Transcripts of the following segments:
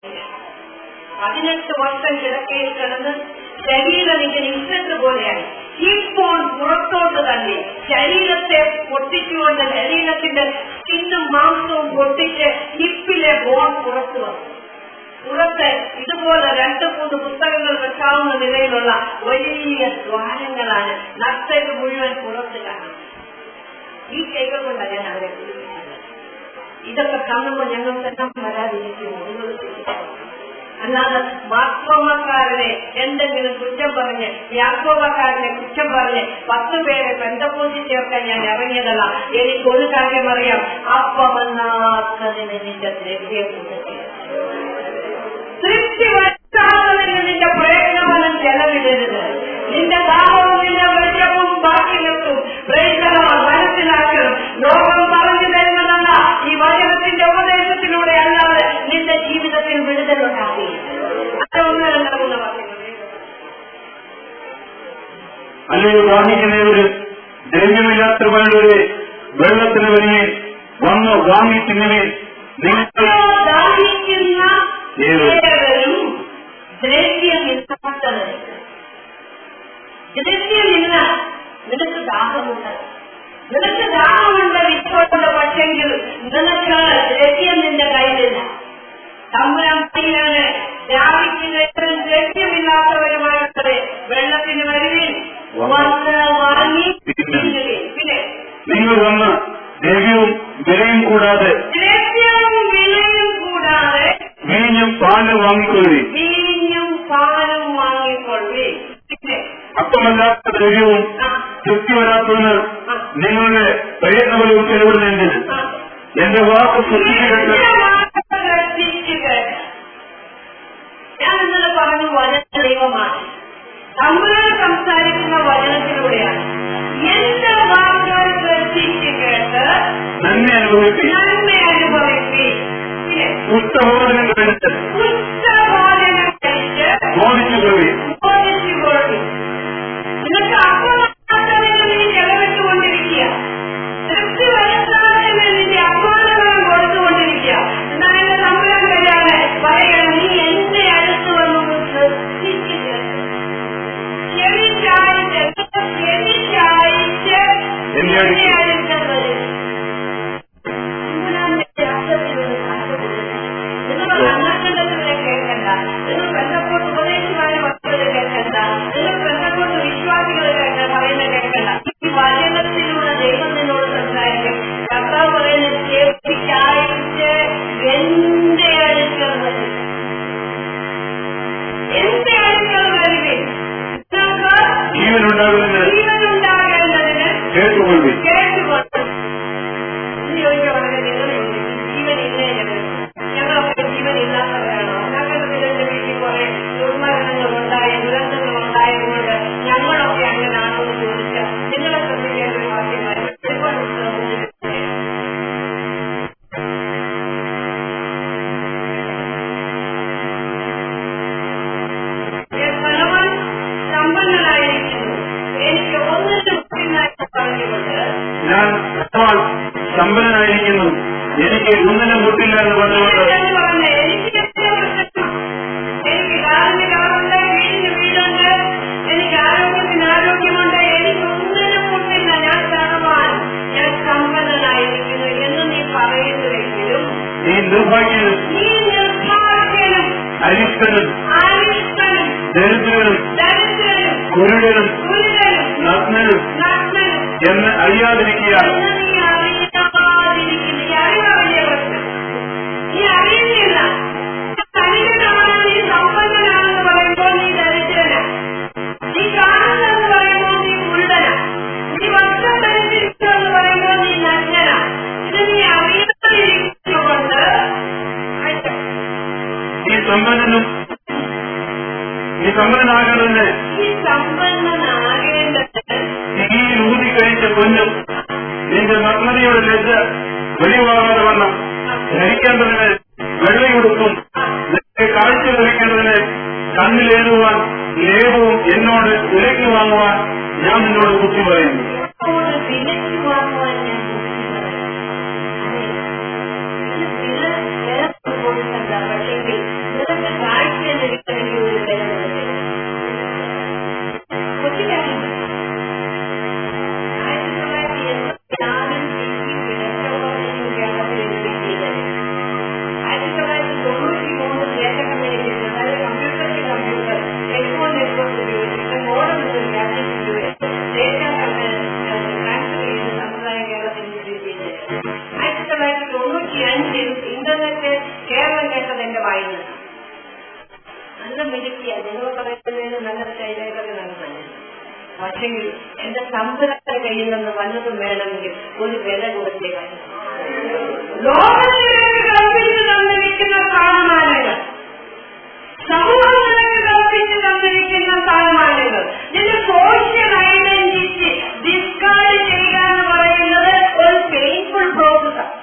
പതിനെട്ട് വർഷം കിടക്കയിൽ കിടന്ന് ശരീരം ഇങ്ങനെ ഇന്നത്തെ പോലെയാണ് ഇപ്പോൾ പുറത്തോട്ട് തന്നെ ശരീരത്തെ പൊട്ടിച്ചുകൊണ്ട് ശരീരത്തിന്റെ സ്കിന്നും മാംസവും പൊട്ടിച്ച് ഹിപ്പിലെ ബോൺ പുറത്തു വന്നു പുറത്ത് ഇതുപോലെ രണ്ട് മൂന്ന് പുസ്തകങ്ങൾ വെക്കാവുന്ന നിലയിലുള്ള വലിയ ദ്വാരങ്ങളാണ് നർത്തക് മുഴുവൻ പുറത്ത് കാണുന്നത് ഈ കൈകൾ കൊണ്ടാണ് ഞാൻ അവരെ കുളിപ്പിച്ചത് ഇതൊക്കെ കാണുമ്പോൾ ഞങ്ങൾക്ക് വരാതിരിക്കുമോ നിങ്ങൾ ചിന്തിക്കണം അല്ലാതെ മാർത്തോമക്കാരനെ എന്തെങ്കിലും കുറ്റം പറഞ്ഞ് യാക്കോബക്കാരനെ കുറ്റം പറഞ്ഞ് പത്ത് പേരെ ബന്ധപ്പോറ്റി ചേർക്കാൻ ഞാൻ ഇറങ്ങിയതല്ല എനിക്ക് ഒരു കാര്യം അറിയാം അപ്പമെന്നാക്കതിന് നിന്റെ ദ്രവ്യം തൃപ്തി വരുത്താതെ നിന്റെ പ്രയത്നഫലം ചെലവിടരുത് നിന്റെ ദാഹവും നിന്റെ വെളിച്ചവും ബാക്കി നിർത്തും പ്രയത്നം മനസ്സിലാക്കണം ലോകം പറഞ്ഞു തരുന്നതല്ല ഈ വചനത്തിന്റെ ഉപദേശത്തിലൂടെ അല്ലാതെ നിന്റെ ജീവിതത്തിൽ വിടുതലുണ്ടാകുകയില്ല അതൊന്നും രണ്ടാകുന്ന വാക്യങ്ങൾ അല്ലെങ്കിൽ വാങ്ങിക്കുന്നവര് ദ്രവ്യമില്ലാത്തവരുടെ വെള്ളത്തിന് വരുന്നേ വന്ന് വാങ്ങിക്കുന്നവേ നിങ്ങൾ ദാഹിക്കുന്ന ഏവരും ദ്രവ്യമില്ലാത്തവർ ദ്രവ്യമില്ല നിനക്ക് ദാഹമുണ്ട് നിനക്ക് ദാഹമുണ്ട് വിശ്വമുണ്ട് പക്ഷെങ്കിൽ നിനക്ക് ദ്രവ്യം നിന്റെ കയ്യിലില്ല തമ്പുരാണ് ദ്രാവിക്കുന്നവരും ദ്രവ്യമില്ലാത്തവരുമായിട്ട് വെള്ളത്തിന് വരുവിൽ വന്ന് വാങ്ങി തിന്നുവിൻ. പിന്നെ നിങ്ങൾ വന്ന് ദ്രവ്യവും വിലയും കൂടാതെ ദ്രവ്യവും വിലയും കൂടാതെ വീഞ്ഞും പാല് വാങ്ങിക്കൊള്ളി വീഞ്ഞും പാലും വാങ്ങിക്കൊള്ളി പിന്നെ അപ്പമല്ലാത്ത ദ്രവ്യവും ആ, തൃപ്തി വരാത്തതിന് നിങ്ങളുടെ പ്രയത്നവും ചെലവിടുന്നതിന് ആ. എന്റെ വാക്ക് ശ്രദ്ധിച്ചിട്ട് ഞാൻ ഇന്നലെ പറഞ്ഞു വചന ദൈവമാണ് തമ്മിൽ സംസാരിക്കുന്ന വചനത്തിലൂടെയാണ് എന്റെ വാക്കുകൾ ശ്രദ്ധിച്ച് കേട്ട് നന്ദി അനുഭവിക്കുകയും നന്മ അനുഭവിക്കുകയും പിന്നെ ഉത്തമോദനം കഴിച്ച് ഉച്ചഭോജനം കഴിച്ച് ബോധിച്ചു കൊള്ളുകയും ബോധിച്ചുകൊള്ളും നിനക്ക് അപ്പമാത്രമേ നീ ചെലവിട്ടുകൊണ്ടിരിക്കുക തൃപ്തി വരുത്താതെ നിന്റെ അപ്പാദനം കൊടുത്തുകൊണ്ടിരിക്കുക എന്നാൽ എന്റെ തമ്പുരാൻ വരാതെ പറയണം നീ എന്റെ അടുത്ത് വന്നു ശ്രദ്ധിച്ച് ചെവി ചായച്ച് ചെവി ചായച്ച് എന്നെ അടുത്ത് എന്റെ അടുത്ത് വരും തമ്പുരാന്റെ അർത്ഥത്തിലൊരു കാര്യം നിങ്ങൾ കണ്ണക്കണ്ടത്തിലെ കേൾക്കണ്ട നിങ്ങൾ ബന്ധപ്പെട്ട് ഉപദേശമായ മക്കളെ കേൾക്കണ്ട നിങ്ങൾ ബന്ധപ്പെട്ട് വിശ്വാസികൾ കേൾക്കണ്ട പറയുന്ന കേൾക്കണ്ട ഈ വചനത്തിലൂടെ ദൈവം നിന്നോട് സംസാരിക്കും കർത്താവ് പറയുന്ന ചേർത്തിക്കായിട്ട് എന്റെ അടുക്കൽ വരും എന്റെ അടുക്കൽ വരുവിൻ നിങ്ങൾക്ക് ജീവനുണ്ടാകുന്നതിന് ജീവനുണ്ടാകേണ്ടതിന് കേട്ടുകൊള്ളി കേട്ടുകൊണ്ട് ഇനി ചോദിക്കാൻ വളരെ നിങ്ങളെ ജീവനില്ലേ ഞങ്ങളൊക്കെ ജീവനില്ലാത്തവരാണോ ഞങ്ങളുടെ ഇതിന്റെ വീട്ടിൽ കുറെ ദുർമരണങ്ങൾ ഉണ്ടായി ദുരന്തങ്ങൾ ഉണ്ടായതുകൊണ്ട് ഞങ്ങളൊക്കെ അങ്ങനെയാണോ എന്ന് ചോദിച്ചാൽ നിങ്ങളെ ശ്രദ്ധിക്കേണ്ട ഒരു വാക്യമാണ് വെളിപ്പാട് പുസ്തകം ഒന്നിൽ ഫലവാൻ സമ്പന്നനായിരിക്കുന്നു എനിക്ക് ഒന്നിനും പിന്നായിട്ട് പറഞ്ഞുകൊണ്ട് ഞാൻ സവാൾ സമ്പന്നനായിരിക്കുന്നു എനിക്ക് ഒന്നിനും മുട്ടില്ല എന്ന് പറഞ്ഞുകൊണ്ട് എന്ന് പറഞ്ഞ എനിക്ക് എത്ര പ്രശ്നം? എനിക്ക് കാലിന് കാലുണ്ട് വീടിന് വീടുണ്ട് എനിക്ക് ആരോഗ്യത്തിന് ആരോഗ്യമുണ്ട് എനിക്ക് ഒന്നിനും മുട്ടില്ല ഞാൻ ധനവാൻ ഞാൻ സമ്പന്നനായിരിക്കുന്നു എന്ന് നീ പറയുന്നുവെങ്കിലും നീ നിർഭാഗ്യനും നീ നിർഭാഗ്യനും അരിഷ്ടനും ആരിഷ്ടനും ദരിദ്രനും ദരിദ്രനും കുരുടനും കുരുടനും നഗ്നനും നഗ്നനും എന്ന് അറിയാതിരിക്കുകയാൽ എന്ന് നീ അറിയാതിരിക്കുന്നു നീ അറിയാ വലിയ പ്രശ്നം നീ അറിയുന്നില്ല ധനികനാണ് നീ സമ്പന്നനാണെന്ന് പറയുമ്പോൾ നീ ദരിദ്രനാ നീ കാണുന്നെന്ന് പറയുമ്പോൾ നീ കുരുടനാ നീ വസ്ത്രം ധരിച്ചിരിക്കുമെന്ന് പറയുമ്പോൾ നീ നഗ്നനാ ഇത് നീ അറിയാതിരിക്കുന്നുകൊണ്ട് അയച്ചോ. നീ സമ്പന്നനും നീ സമ്പന്നനാകേണ്ടതിന് നീ സമ്പന്നനാകേണ്ടത് നീ ഊതിക്കഴിച്ച പൊന്നും നിന്റെ നഗ്നതയുടെ ലജ്ജ വെളിവാകാതെ വണ്ണം ധരിക്കേണ്ടതിന് വെള്ളയുടുപ്പും നിന്റെ കാഴ്ച ധരിക്കേണ്ടതിന് കണ്ണിലേറുവാൻ ലേപവും എന്നോട് വിലയ്ക്ക് വാങ്ങുവാൻ ഞാൻ നിന്നോട് ബുദ്ധി പറയുന്നു ോട് വിലയ്ക്ക് വാങ്ങുവാൻ ഞാൻ ബുദ്ധിമുട്ടാണ്. അതെ. ഇത് വില വില കൊടുക്കണ്ട പക്ഷെങ്കിൽ പക്ഷെങ്കിൽ എന്റെ സമ്പന്നന്റെ കയ്യിൽ നിന്ന് വല്ലതും വേണമെങ്കിൽ ഒരു വില കൊടുത്തേ വരും ലോകത്തിലേക്ക് കൽപ്പിച്ചു തന്നിരിക്കുന്ന സ്ഥാനമാനങ്ങൾ സമൂഹത്തിലേക്ക് കൽപ്പിച്ചു തന്നിരിക്കുന്ന സ്ഥാനമാനങ്ങൾ നിന്റെ സോഷ്യൽ ഐഡന്റിറ്റി ഡിസ്കാർഡ് ചെയ്യുക എന്ന് പറയുന്നത് ഒരു പെയിൻഫുൾ പ്രോസസ്സാണ്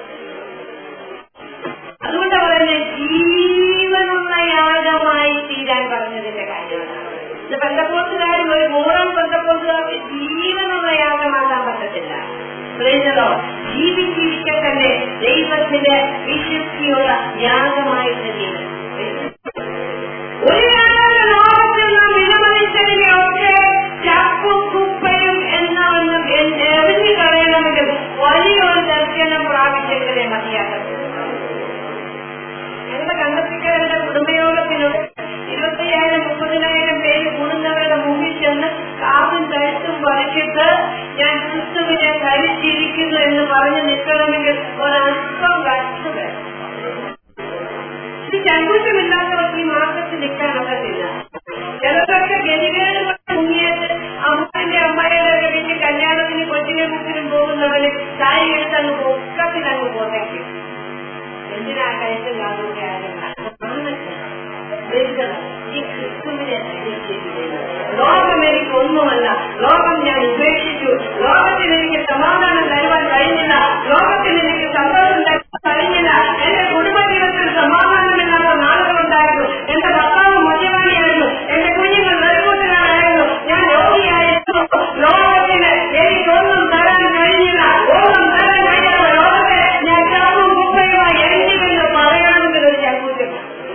അതുകൊണ്ട് പറയുന്നത് ജീവനുള്ള യാഗമായി തീരാൻ പറഞ്ഞതിന്റെ കാര്യമാണ് ഇത് ബന്ധപ്പോസുകാരും ഒരു മൂന്നാം ബന്ധപ്പോസുകാർക്ക് ജീവനുള്ള യാഗമാകാൻ പറ്റത്തില്ല പ്രേതോ ജീവിച്ചിരിക്കെ തന്നെ ദൈവത്തിന്റെ വിശുദ്ധിയുള്ള യാഗമായിട്ട് ജീവൻ ഒരു കാലത്ത് ലോകത്തിൽ നാം വിലമതിച്ചതിനെയൊക്കെ ചപ്പും കുപ്പയും എന്നവണ്ണം എറിഞ്ഞു കളയണമെങ്കിൽ വലിയൊരു ദർശനം പ്രാപിച്ചെങ്കിലേ മതിയാകത്തുള്ളൂ ഞങ്ങളുടെ കണ്ടത്തിക്കാരുടെ കുടുംബയോഗത്തിലൂടെ ഇരുപത്തിയായിരം മുപ്പതിനായിരം പേര് കൂടുന്നവരുടെ മുമ്പിൽ ചെന്ന് കാതും കഴുത്തും വരച്ചിട്ട് ഞാൻ ക്രിസ്തുവിനെ ധരിച്ചിരിക്കുന്നു എന്ന് പറഞ്ഞ് നിൽക്കണമെങ്കിൽ ഒരല്പം കഷ്ടം വേണം ഈ ചങ്കുറ്റമില്ലാത്തവർക്ക് ഈ മാർഗത്തിൽ നിൽക്കാൻ ഒക്കത്തില്ല ചിലതൊക്കെ ഗതികേടുകൾ മുങ്ങിയത് അമ്മന്റെ അമ്മയുടെ ഒക്കെ വീട്ടിൽ കല്യാണത്തിന് കൊച്ചിനെ മുക്കിനും പോകുന്നവര് സാരി എടുത്ത് അങ്ങ് പൊക്കത്തിൽ അങ്ങ് പോത്തേക്കും എന്തിനാ കയറ്റും കാണുക ഈ ക്രിസ്തുവിനെ ലോകം എനിക്ക് ഒന്നുമല്ല ലോകം ഞാൻ ഉപേക്ഷിച്ചു ലോകത്തിൽ എനിക്ക് സമാധാനം തരുവാൻ കഴിഞ്ഞില്ല ലോകത്തിൽ എനിക്ക് സന്തോഷം തരുവാൻ കഴിഞ്ഞില്ല എന്റെ കുടുംബ ജീവിതത്തിൽ സമാധാനമില്ലാത്ത നാളുകളുണ്ടായിരുന്നു എന്റെ ഭർത്താവ് മദ്യപാനിയായിരുന്നു എന്റെ കുഞ്ഞുങ്ങൾ നെടുകൂട്ടുകാരായിരുന്നു ഞാൻ രോഗിയായിരുന്നു ലോകത്തിന് എനിക്കൊന്നും തരാൻ കഴിഞ്ഞില്ല ഒന്നും തരാൻ കഴിയാത്ത ലോകത്തെ ഞാൻ ചാവും കുപ്പയുമായി എഴുതിയെന്ന് പറയാണെങ്കിൽ ഒരു ചങ്കൂറ്റം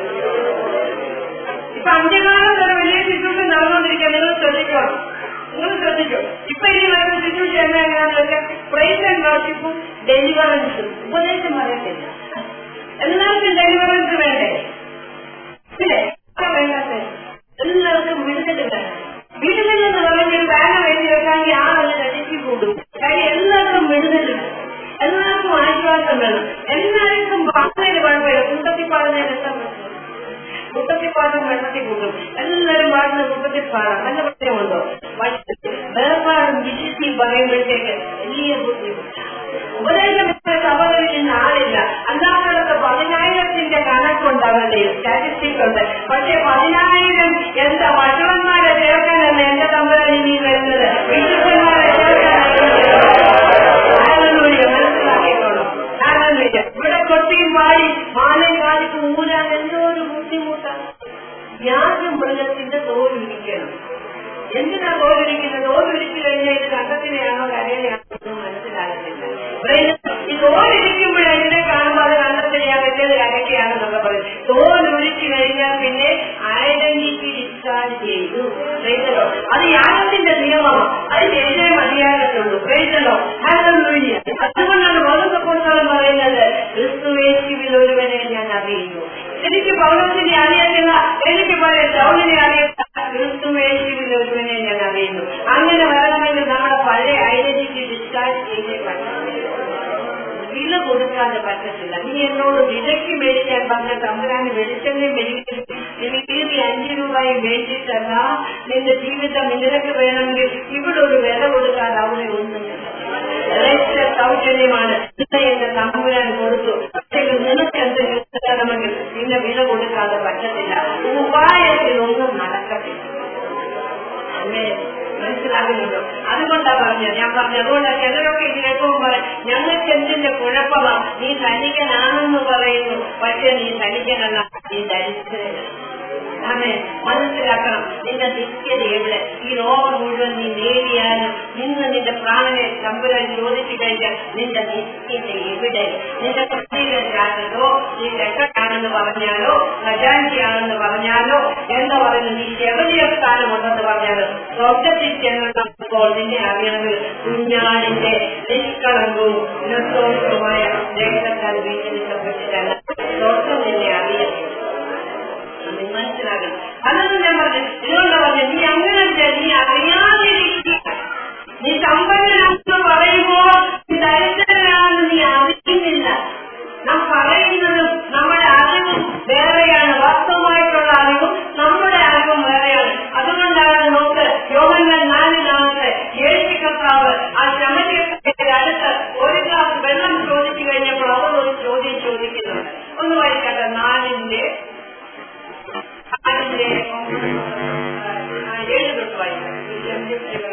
ഇപ്പൊ അന്ത്യകാലം ഒരു വലിയ ശുശ്രൂഷ നടന്നുകൊണ്ടിരിക്കുക നിങ്ങൾ ശ്രദ്ധിക്കണം നിങ്ങൾ ശ്രദ്ധിക്കും ഇപ്പൊ ഇനി വരുന്ന ശുശ്രൂഷ എങ്ങനെയാണെന്ന് വെച്ചാൽ പ്രൈസ് ആൻഡ് വർഷിപ്പും ഡെലിവറൻസും ഉപദേശം പറയത്തില്ല എല്ലാവർക്കും ഡെലിവറൻസ് വേണ്ടേ ഇല്ലേ വേണ്ടാത്ത എല്ലാവർക്കും വിടുതൽ വേണം വിടുതൽ എന്ന് പറഞ്ഞാൽ ബാനർ എഴുതി വെക്കാമെങ്കിൽ ആളെ രജിക്ക് കൂടും കാര്യം എല്ലാവർക്കും വിടുതൽ വേണം എല്ലാവർക്കും ആശ്വാസം വേണം എല്ലാവർക്കും പാടുന്നതിന് കുഴപ്പമില്ല കൂട്ടത്തിൽ പാടുന്നതിന് എന്താ പ്രശ്നം മുപ്പത്തിപ്പാടും വെള്ളത്തിൽ കൂട്ടും എല്ലാവരും പാടുന്ന മുപ്പത്തിപ്പാടാം നല്ല പ്രശ്നമുണ്ടോ പക്ഷേ വേർപാടും വിശുദ്ധിയും പറയുമ്പോഴത്തേക്ക് വലിയ ബുദ്ധിമുട്ടാണ് ഉപദേശം സഭകളിൽ നിന്ന് ആളില്ല അല്ലാത്തടത്ത് പതിനായിരത്തിന്റെ കണക്കുണ്ട് അവരുടെ സ്റ്റാറ്റിസ്റ്റിക് ഉണ്ട് പക്ഷെ പതിനായിരം എന്താ വഷളന്മാരെ ചേർക്കാനല്ല എന്റെ തമ്പരാനി നീ വരുന്നത് വിശുദ്ധന്മാരെ ചേർക്കാനാണ് മനസ്സിലാക്കിക്കോളൂ ആനന്ദില്ല ഇവിടെ കൊട്ടിയും പാടി മാലയും കാലിക്ക് ഊരാൻ എന്തോ ഒരു ബുദ്ധിമുട്ടാണ് യാതൊരു മൃഗത്തിന്റെ തോലുരിക്കണം എന്തിനാ തോലുരിക്കുന്നത് തോലുരിച്ചു കഴിഞ്ഞാൽ ഇത് കണ്ടത്തിനെയാണോ കരയിലെയാണോ ഒന്നും മനസ്സിലാകുന്നില്ല ഈ തോലുരിക്കുമ്പോൾ എന്നെ കാണുമ്പോൾ അത് കണ്ടത്തിനെയാണ് എന്റേത് കരയ്ക്കാണെന്നൊക്കെ പറയും തോലുരിച്ചു കഴിഞ്ഞാൽ പിന്നെ ഐഡന്റിറ്റി ഡിസ്ചാർജ് ചെയ്തു പ്രൈസലോ അത് യാഗത്തിന്റെ നിയമമാണ് അതിന് എന്നെ മതിയാകത്തുള്ളൂ പ്രൈസലോ അതുകൊണ്ടാണ് ബോധസപ്പോർത്തോളം പറയുന്നത് ക്രിസ്തുവേശുവിൽ ഒരുവനെ ഞാൻ അറിയുന്നു എനിക്ക് പൗരത്തിനെ അറിയത്തില്ല എനിക്ക് പോലെ സൗളിനെ അറിയത്തില്ല ക്രിസ്തുവേശുവിൽ ഒരുവനെ ഞാൻ അറിയുന്നു അങ്ങനെ വരണമെങ്കിൽ നമ്മുടെ പഴയ ഐഡന്റിറ്റി ഡിസ്ചാർജ് ചെയ്തേ പറ്റും വില കൊടുക്കാതെ പറ്റത്തില്ല നീ എന്നോട് വിലയ്ക്ക് മേടിക്കാൻ പറഞ്ഞ തമ്പുരാന് വെളിച്ചെണ്ണയും മേടിക്കും എനിക്ക് ഈ അഞ്ചു രൂപയും മേടിച്ചിട്ടല്ല നിന്റെ ജീവിതം നിനക്ക് വേണമെങ്കിൽ ഇവിടെ ഒരു വില കൊടുക്കാതെ അവിടെ ഒന്നും രക്ഷ സൗജന്യമാണ് നിന്നെ എന്റെ തമ്പുരാൻ കൊടുത്തു പക്ഷേ നിനക്ക് എന്തെങ്കിലും തരണമെങ്കിൽ നിന്നെ വില കൊടുക്കാതെ പറ്റത്തില്ല ഉപായത്തിൽ ഒന്നും നടക്കത്തില്ല അങ്ങനെ മനസ്സിലാകുന്നുണ്ടോ അതുകൊണ്ടാ പറഞ്ഞത് ഞാൻ പറഞ്ഞു അതുകൊണ്ടാ ചിലരൊക്കെ ഇത് കേൾക്കുമ്പോൾ പറയും ഞങ്ങൾക്ക് എന്തിന്റെ കുഴപ്പമാ നീ ധനികനാണെന്ന് പറയുന്നു പക്ഷെ നീ ധനികനല്ല നീ ദരിദ്രനാണ് അതെ മനസ്സിലാക്കണം നിന്റെ നിത്യത എവിടെ ഈ ലോകം മുഴുവൻ നീ നേടിയാലും നിന്ന് നിന്റെ പ്രാണനെ തമ്പുരാൻ ചോദിച്ചു കഴിഞ്ഞാൽ നിന്റെ നിത്യത എവിടെ നിന്റെ പ്രത്യേകതോ നീ രക്ഷക്കാണെന്ന് പറഞ്ഞാലോ ഖജാൻജിയാണെന്ന് പറഞ്ഞാലോ എന്താ പറയുന്നത് നീ ചെറിയ സ്ഥാനമുണ്ടെന്ന് പറഞ്ഞാലോ സ്വർഗത്തിൽ ചെന്നപ്പോൾ നിന്നെ അറിയണമെങ്കിൽ കുഞ്ഞാടിന്റെ നിഷ്കളങ്കവും നിർദോഷവുമായ ദേശത്താൽ വീട്ടിലിട്ടപ്പെട്ടിട്ടല്ല സ്വർഗം നിന്നെ അറിയണം നീ മനസ്സിലാക്കണം അതൊന്നും ഞാൻ പറഞ്ഞു നിങ്ങളോട് പറഞ്ഞു നീ അങ്ങനെ നീ അറിയാതിരിക്കുക നീ സമ്പന്നനാണെന്ന് പറയുമ്പോൾ നീ ദരിദ്രനാണെന്ന് നീ അറിയുന്നില്ല നാം പറയുന്നതും നമ്മുടെ അറിവും വേറെയാണ് വാസ്തവമായിട്ടുള്ള അറിവും നമ്മുടെ അറിവും വേറെയാണ് അതുകൊണ്ടാണ് നോക്ക് യോഹന്നാൻ നാല്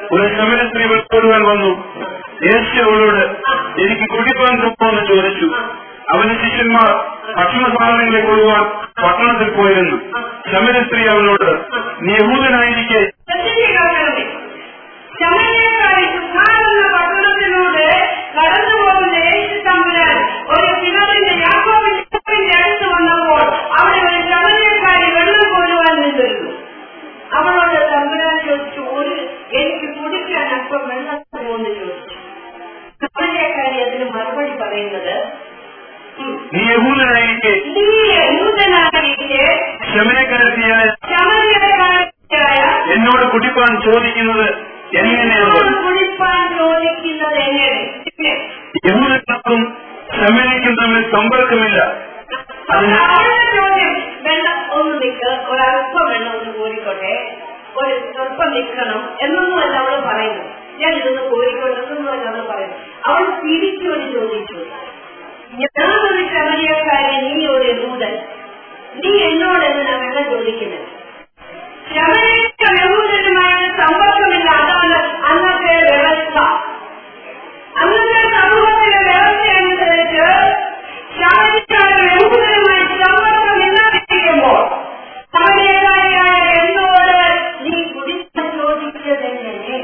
ഒരു ശമന സ്ത്രീ വിളിച്ചോടുവാൻ വന്നു യേശു അവളോട് എനിക്ക് കുടിപ്പാൻ തരുമോന്ന് ചോദിച്ചു അവന് ശിഷ്യന്മാർ ഭക്ഷണ സാധനങ്ങളെ കൊള്ളുവാൻ പട്ടണത്തിൽ പോയിരുന്നു ശമന സ്ത്രീ അവനോട് നീ യഹൂദനായിരിക്കെ ശ്രദ്ധിച്ചിരിക്കണമേ. ശമര്യക്കാരി സുഖാരെന്ന പട്ടണത്തിലൂടെ കടന്നു പോകുന്ന യേശു തമ്പുരാൻ ഒരു കിണറിന്റെ യാക്കോബിന്റെ കിണറിന്റെ അടുത്ത് വന്നപ്പോൾ അവിടെ ഒരു ശമര്യക്കാരി വെള്ളം കൊണ്ടുവാൻ നിന്നിരുന്നു അവളോട് തമ്പുരാൻ ചോദിച്ചു ഒരു എനിക്ക് കുടിക്കാൻ അല്പം വെള്ളം തരുമോ എന്ന് ചോദിച്ചു ശമര്യക്കാരി അതിന് മറുപടി പറയുന്നത് ഉം, നീ യഹൂദനായിരിക്കെ നീ യഹൂദനായിരിക്കെ ശമനക്കാരത്തിയായ ശമര്യക്കാരിയായ എന്നോട് കുടിപ്പാൻ ചോദിക്കുന്നത് എങ്ങനെയാണ് എന്നോട് കുടിപ്പാൻ ചോദിക്കുന്നത് എങ്ങനെ പിന്നെ യഹൂദർക്കും ശമനയ്ക്കും തമ്മിൽ സമ്പർക്കമില്ല അതിനാൽ അവരുടെ ചോദ്യം വെള്ളം ഒന്ന് നിൽക്ക് ഒരല്പം വെള്ളം ഒന്ന് കോരിക്കോട്ടെ ഒരു സ്വല്പം നിൽക്കണം എന്നൊന്നുമല്ല അവൾ പറയുന്നു ഞാൻ ഇതൊന്ന് കോരിക്കോട്ടെ എന്നൊന്നുമല്ല അവൾ പറയുന്നു അവൾ തിരിച്ചൊരു ചോദിച്ചു ഞാനൊരു ശമരിയക്കാരി നീ ഒരു ദൂതൻ നീ എന്നോട് എന്തിനാ വെള്ളം ചോദിക്കുന്നത് ശമരിക്ക യഹൂദനുമായ സമ്പർക്കമില്ല അതാണ് അന്നത്തെ വ്യവസ്ഥ അന്നത്തെ സമൂഹത്തിലെ വ്യവസ്ഥ അനുസരിച്ച് ശാരീരിക്കാരുടെ യഹൂദനുമായി സമ്പർക്കമില്ലാതിരിക്കുമ്പോൾ സമയക്കാരിയായ എന്നോട് നീ കുടിക്കാൻ ചോദിച്ചതെങ്ങനെ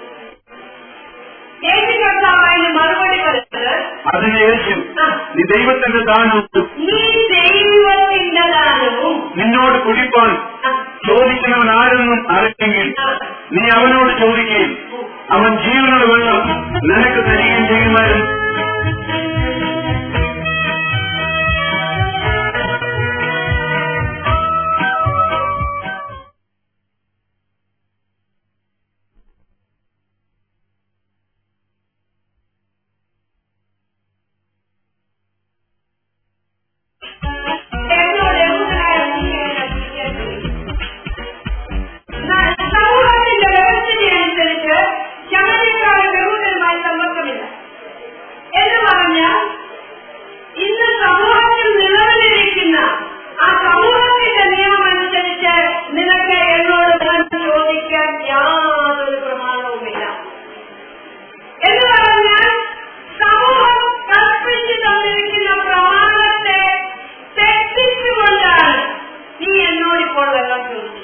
യേശു കർത്താവിന് മറുപടി പറയുന്നത് അതിന് യേശു നീ ദൈവത്തിന്റെ ദാനവും നീ ദൈവത്തിന്റെ ദാനവും നിന്നോട് കുടിപ്പാൻ ചോദിക്കുന്നവൻ ആരെന്നും അറിയെങ്കിൽ നീ അവനോട് ചോദിക്കുകയും അവൻ ജീവനുള്ള വെള്ളം നിനക്ക് തരികയും ചെയ്യുമായിരുന്നു എന്നോട് യഹൂദനായ നീ എന്നെ കുടിക്കാൻ ചോദിച്ചു. എന്നാൽ സമൂഹത്തിന്റെ വ്യവസ്ഥയനുസരിച്ച് ശമരിക്കാരൻ യഹൂദനുമായി സമ്പർക്കമില്ല എന്ന് പറഞ്ഞാൽ ഇന്ന് സമൂഹത്തിൽ നിലവിലിരിക്കുന്ന ആ സമൂഹത്തിന്റെ നിയമം അനുസരിച്ച് നിനക്ക് എന്നോട് ധനം ചോദിക്കാൻ യാതൊരു പ്രമാണവുമില്ല എന്ന് പറഞ്ഞാൽ സമൂഹം കൽപ്പിച്ചു തന്നിരിക്കുന്ന പ്രമാണത്തെ തെറ്റിച്ചുകൊണ്ടാണ് നീ എന്നോട് ഇപ്പോൾ വെള്ളം ചോദിച്ചത്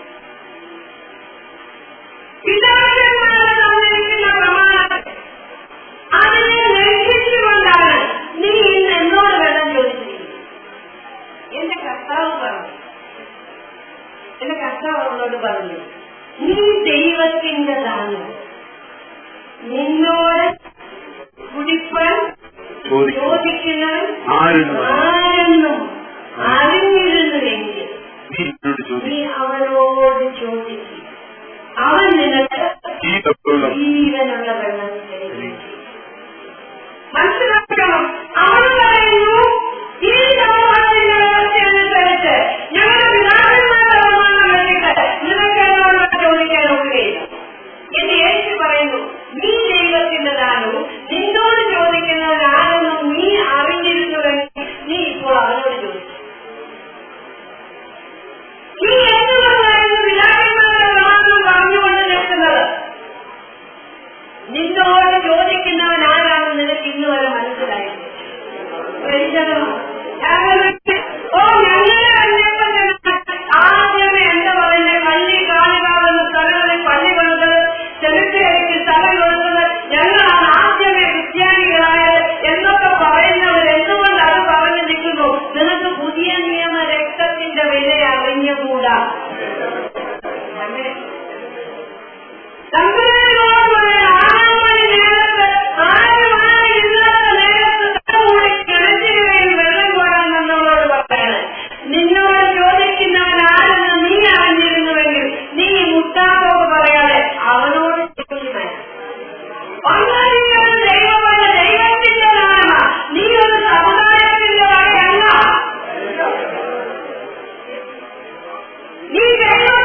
പിതാക്കന്മാരെ തന്നിരിക്കുന്ന പ്രമാണത്തെ അതിനെ ലംഘിച്ചുകൊണ്ടാണ് നീ ഇന്ന് എന്നോട് വെള്ളം ചോദിച്ചിരിക്കുന്നത് എന്റെ കർത്താവ് പറഞ്ഞു എന്റെ കർത്താവ് അവളോട് പറഞ്ഞു നീ ദൈവത്തിൻ്റെതാണ് നിന്നോട് കുടിപ്പാൻ ചോദിക്കും ചോദിക്കുന്നവൻ ആരെന്നും ആരെന്നും അറിഞ്ഞിരുന്നുവെങ്കിൽ നീ എന്നോട് നീ ചോദിക്കും അവനോട് ചോദിക്കും അവൻ നിനക്ക് ഈ തപ്പുള്ള ജീവനുള്ള വെള്ളം തരും മനസ്സിലാക്കണം അവൻ പറയുന്നു ഈ സമൂഹത്തിന്റെ വ്യവസ്ഥ അനുസരിച്ച് ഞങ്ങളുടെ പിതാക്കന്മാരുടെ പ്രമാണം വെച്ചിട്ട് നിനക്ക് എന്നോട് ചോദിക്കാൻ ഒക്കുകയില്ല എന്ന് യേശു പറയുന്നു നീ ദൈവത്തിന്റെ ദാനവും നിന്നോട് ചോദിക്കുന്നവൻ ആരെന്നും നീ അറിഞ്ഞിരുന്നുവെങ്കിൽ നീ ഇപ്പോൾ അവനോട് ചോദിച്ചു നീ എന്തുകൊണ്ടായിരുന്നു പിതാക്കന്മാരുടെ പ്രമാണം പറഞ്ഞുകൊണ്ട് നിൽക്കുന്നത് നിന്നോട് ചോദിക്കുന്നവൻ ആരാണെന്ന് നിനക്ക് ഇന്ന് വരെ മനസ്സിലായില്ല പരിചരണം. ഞങ്ങൾക്ക് ഓ ഞങ്ങളെ അന്വേഷണം ആദ്യമേ എന്താ പറയുന്നത് പള്ളി കാളികാവുന്ന സ്ഥലങ്ങളിൽ പള്ളി പണിത് സെമിത്തേരിക്ക് സ്ഥലം കൊടുത്തത് ഞങ്ങളാണ് ആദ്യമേ ക്രിസ്ത്യാനികളായത് എന്നൊക്കെ പറയുന്നവർ എന്തുകൊണ്ട് അത് പറഞ്ഞു നിൽക്കുന്നു നിനക്ക് പുതിയ നിയമ രക്തത്തിന്റെ വില അറിഞ്ഞുകൂടാ അങ്ങനെ തമ്പുരാനോട് പറയാം, ആറ് മണി നേരത്ത്, ആറ് മണി ഇല്ലാത്ത നേരത്ത് തലമുടി കിണറ്റിനുവേണ്ടി വെള്ളം കോരാൻ വന്നവളോട് പറയാണ്. നിന്നോട് ചോദിക്കുന്നവൻ ആരെന്ന് നീ അറിഞ്ഞിരുന്നുവെങ്കിൽ നീ മുട്ടാത്തോട് പറയാതെ അവനോട് ചോദിക്കുമേ ഒന്നാം ദൈവമല്ല ദൈവത്തിന്റെ നാമ നീ ഒരു സമുദായത്തിന്റെ വകയല്ല നീ ദൈവം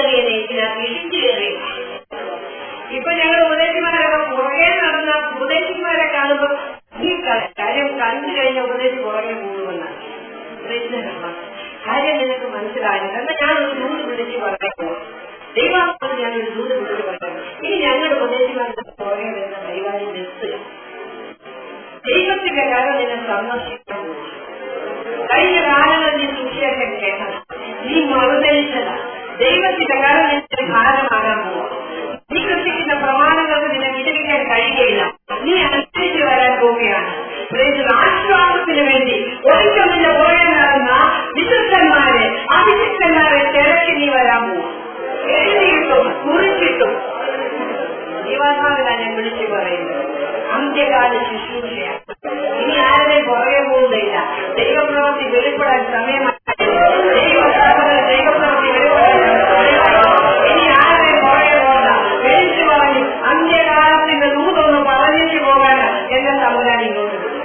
കയറിയ നെയ്റ്റിനകത്ത് ഇടിച്ചു കയറി ഇപ്പൊ ഞങ്ങൾ ഉപദേശിമാരൊക്കെ പുറകെ നടന്ന ഉപദേശിമാരെ കാണുമ്പോൾ ഈ ക- കാര്യം കണ്ടു കഴിഞ്ഞ ഉപദേശി പുറകെ പോകുമെന്നാണ് ഉപദേശിമാരമ്മ, കാര്യം നിനക്ക് മനസ്സിലായില്ല എന്നാൽ ഞാൻ ഒരു ദൂത് വിളിച്ച് പറയുന്നു ദൈവാത്മാവ് ഞാൻ ഒരു ദൂത് വിളിച്ച് പറയുന്നു ഇനി ഞങ്ങളുടെ ഉപദേശിമാരുടെ പുറകെ വരുന്ന ദൈവാലയം നിർത്തുക ദൈവത്തിന്റെ കാര്യം നിന്നെ സന്ദർശിക്കാൻ പോകും കഴിഞ്ഞ കാലങ്ങളിൽ നീ സുവിശേഷം കേട്ടത് നീ മറുതരിച്ചത ദൈവത്തിന്റെ കാലം നിന്റെ ഭാരമാകാൻ പോവാ നീ കൃഷിക്കുന്ന പ്രമാണങ്ങൾക്ക് നിന്നെ വിജയിക്കാൻ കഴിയുകയില്ല നീ അനുസരിച്ച് വരാൻ പോവുകയാണ് പ്രത്യേകിച്ച് ആശ്വാസത്തിന് വേണ്ടി ഒരിക്കൽ നിന്റെ പുറകെ നടന്ന വിശുദ്ധന്മാരെ അവിശുദ്ധന്മാരെ തിരക്കി നീ വരാൻ പോവാ എഴുതിയിട്ടും കുറിച്ചിട്ടും ദൈവാത്മാവിലാണ് ഞാൻ വിളിച്ചു പറയുന്നത് അന്ത്യകാല ശുശ്രൂഷയാണ് ഇനി ആരുടെയും പുറകെ പോകുന്നില്ല ദൈവപ്രവൃത്തി വെളിപ്പെടാൻ സമയമായി ദൈവപ്രവൃത്തി ദൈവപ്രവൃത്തി വെളിപ്പെടാൻ സമയമായി. ഇനി ആരുടെയും പുറകെ പോകണ്ട വിളിച്ചു പറഞ്ഞു അന്ത്യകാലത്തിന്റെ ദൂതൊന്ന് പറഞ്ഞിട്ട് പോകാൻ എന്റെ സമുദായം ഇങ്ങോട്ട് വിടും.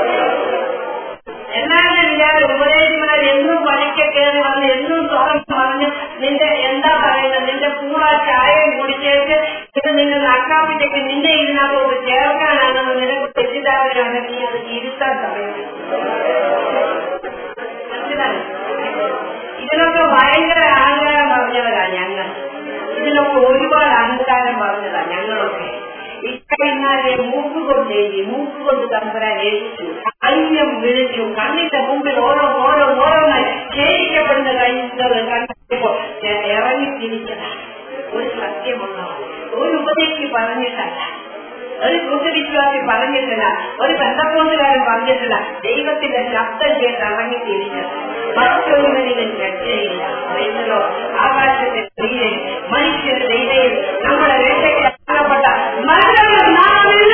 എന്നാലും വിചാരം ഉപദേശിമാർ എന്നും പണിക്ക് കയറി വന്ന് എന്നും സ്വയം പറഞ്ഞ് നിന്റെ എന്താ പറയുന്നത് നിന്റെ കൂട ചായയും കുടിച്ചേച്ച് ഇത് നിന്നെ നക്കാപ്പിച്ചേക്ക് നിന്റെ ഇതിനകത്തോട്ട് ചേർക്കാനാണെന്ന് നിനക്ക് തെറ്റിദ്ധാരണയാണ് നീ അത് തിരുത്താൻ സമയം മനസ്സിലായി ഇതിനൊക്കെ ഭയങ്കര അഹങ്കാരം പറഞ്ഞവരാ ഞങ്ങൾ ഇതിനൊക്കെ ഒരുപാട് അഹങ്കാരം പറഞ്ഞതാ ഞങ്ങളൊക്കെ ഇക്കഴിഞ്ഞാലെ മൂക്ക് കൊണ്ട് എഴുതി മൂക്ക് കൊണ്ട് തമ്പരാൻ എഴുതിച്ചു അന്യം വിളിച്ചു കണ്ണിന്റെ മുമ്പിൽ ഓരോ ഓരോ ഓരോന്നായി ഛേദിക്കപ്പെടുന്ന കഴിയുന്നത് കണ്ടപ്പോ ഞാൻ ഇറങ്ങി തിരിച്ചതാണ് ഒരു സത്യമുള്ളതാണ് ഒരു ഉപദേശി പറഞ്ഞിട്ടല്ല ഒരു കൂട്ടുവിശ്വാസി പറഞ്ഞിട്ടില്ല ഒരു ബന്ധക്കോട്ടുകാരൻ പറഞ്ഞിട്ടില്ല ദൈവത്തിന്റെ ശബ്ദം കേട്ട് ഇറങ്ങി തിരിച്ചത് മറ്റൊരുവനിലും രക്ഷയില്ല പറയുന്നല്ലോ ആകാശത്തെ തീരെ മനുഷ്യരുടെ ഇടയിൽ നമ്മുടെ രക്ഷയ്ക്ക് കാണപ്പെട്ട മരണങ്ങൾ നാമില്ല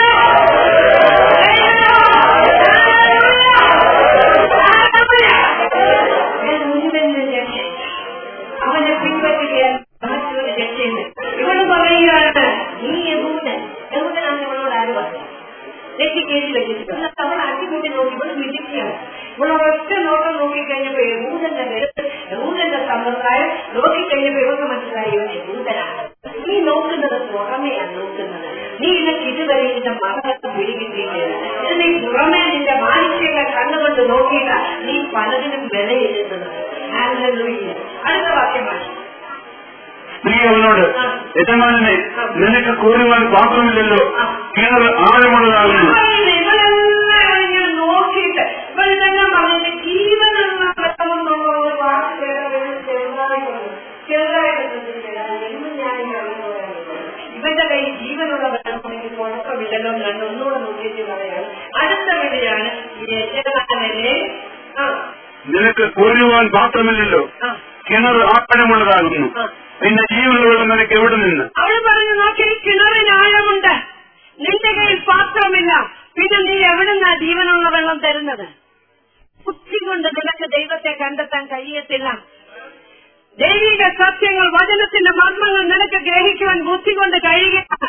മുഴുവൻ രക്ഷ അവനെ പിൻപറ്റുകയാണ് മറ്റൊരു രക്ഷയുണ്ട് ഇവൾ പറയുകയാണ് നീ യഹൂദൻ യഹൂദനാണ് ഇവളോട് ആര് പറഞ്ഞു നെറ്റിക്കേരി വെച്ചിട്ടുണ്ട് അവൾ അടികൂട്ടി നോക്കി ഇവൾ വിധിക്കുകയാണ് ഇവൾ ഒറ്റ നോക്കം നോക്കിക്കഴിഞ്ഞപ്പോ യഹൂദന്റെ പേര് യഹൂദന്റെ സമ്പ്രദായം നോക്കിക്കഴിഞ്ഞപ്പോ ഇവർക്ക് മനസ്സിലായി ഇവൻ യഹൂദനാണ് നീ നോക്കുന്നത് പുറമെയാണ് നോക്കുന്നത് നീ ഇതൊക്കെ ഇതുവരെ ഇതിന്റെ മകളൊക്കെ പിടികിട്ടിയിട്ടില്ല ഇത് നീ പുറമെ നിന്റെ മാനുഷിക കണ്ണുകൊണ്ട് നോക്കിയില്ല നീ പലതിനും വിലയിരുത്തുന്നത് ഹല്ലേലൂയ. അടുത്ത വാക്യമാണ് സ്ത്രീ അവനോട് യജമാനെ നിനക്ക് കോരുവാൻ പാത്രമില്ലല്ലോ കിണർ ആഴമുള്ളതാകുന്നു ഇവരെല്ലാം ഇങ്ങനെ നോക്കിയിട്ട് ഇവരിതെല്ലാം പറഞ്ഞിട്ട് ജീവനുള്ള വെള്ളമെന്നുള്ള ഒരു വാക്ക് കേട്ടവര് ചെറുതായി വന്നു. ചെറുതായിട്ട് ശ്രദ്ധിച്ചേരാ. എന്നും ഞാൻ ഈ വെള്ളം കോരാനുള്ളത്. ഇവന്റെ കയ്യിൽ ജീവനുള്ള വെള്ളമാണെങ്കിൽ കുഴപ്പമില്ലല്ലോ എന്ന് കണ്ട് ഒന്നുകൂടെ നോക്കിയിട്ട് പറയാണ് അടുത്ത വിളിയാണ് ഈ യജമാനനെ ആ നിനക്ക് കോരുവാൻ പാത്രമില്ലല്ലോ ആ കിണർ ആഴമുള്ളതാകുന്നു നിന്റെ ജീവനുള്ള വെള്ളം നിനക്ക് എവിടെ നിന്ന് അവൾ പറഞ്ഞു നോക്കി കിണറിന് ആഴമുണ്ട് നിന്റെ കയ്യിൽ പാത്രമില്ല പിന്നെ നീ എവിടുന്നാ ജീവനുള്ള വെള്ളം തരുന്നത് ബുദ്ധി കൊണ്ട് നിനക്ക് ദൈവത്തെ കണ്ടെത്താൻ കഴിയത്തില്ല ദൈവിക സത്യങ്ങൾ വചനത്തിന്റെ മർമ്മങ്ങൾ നിനക്ക് ഗ്രഹിക്കുവാൻ ബുദ്ധി കൊണ്ട് കഴിയുക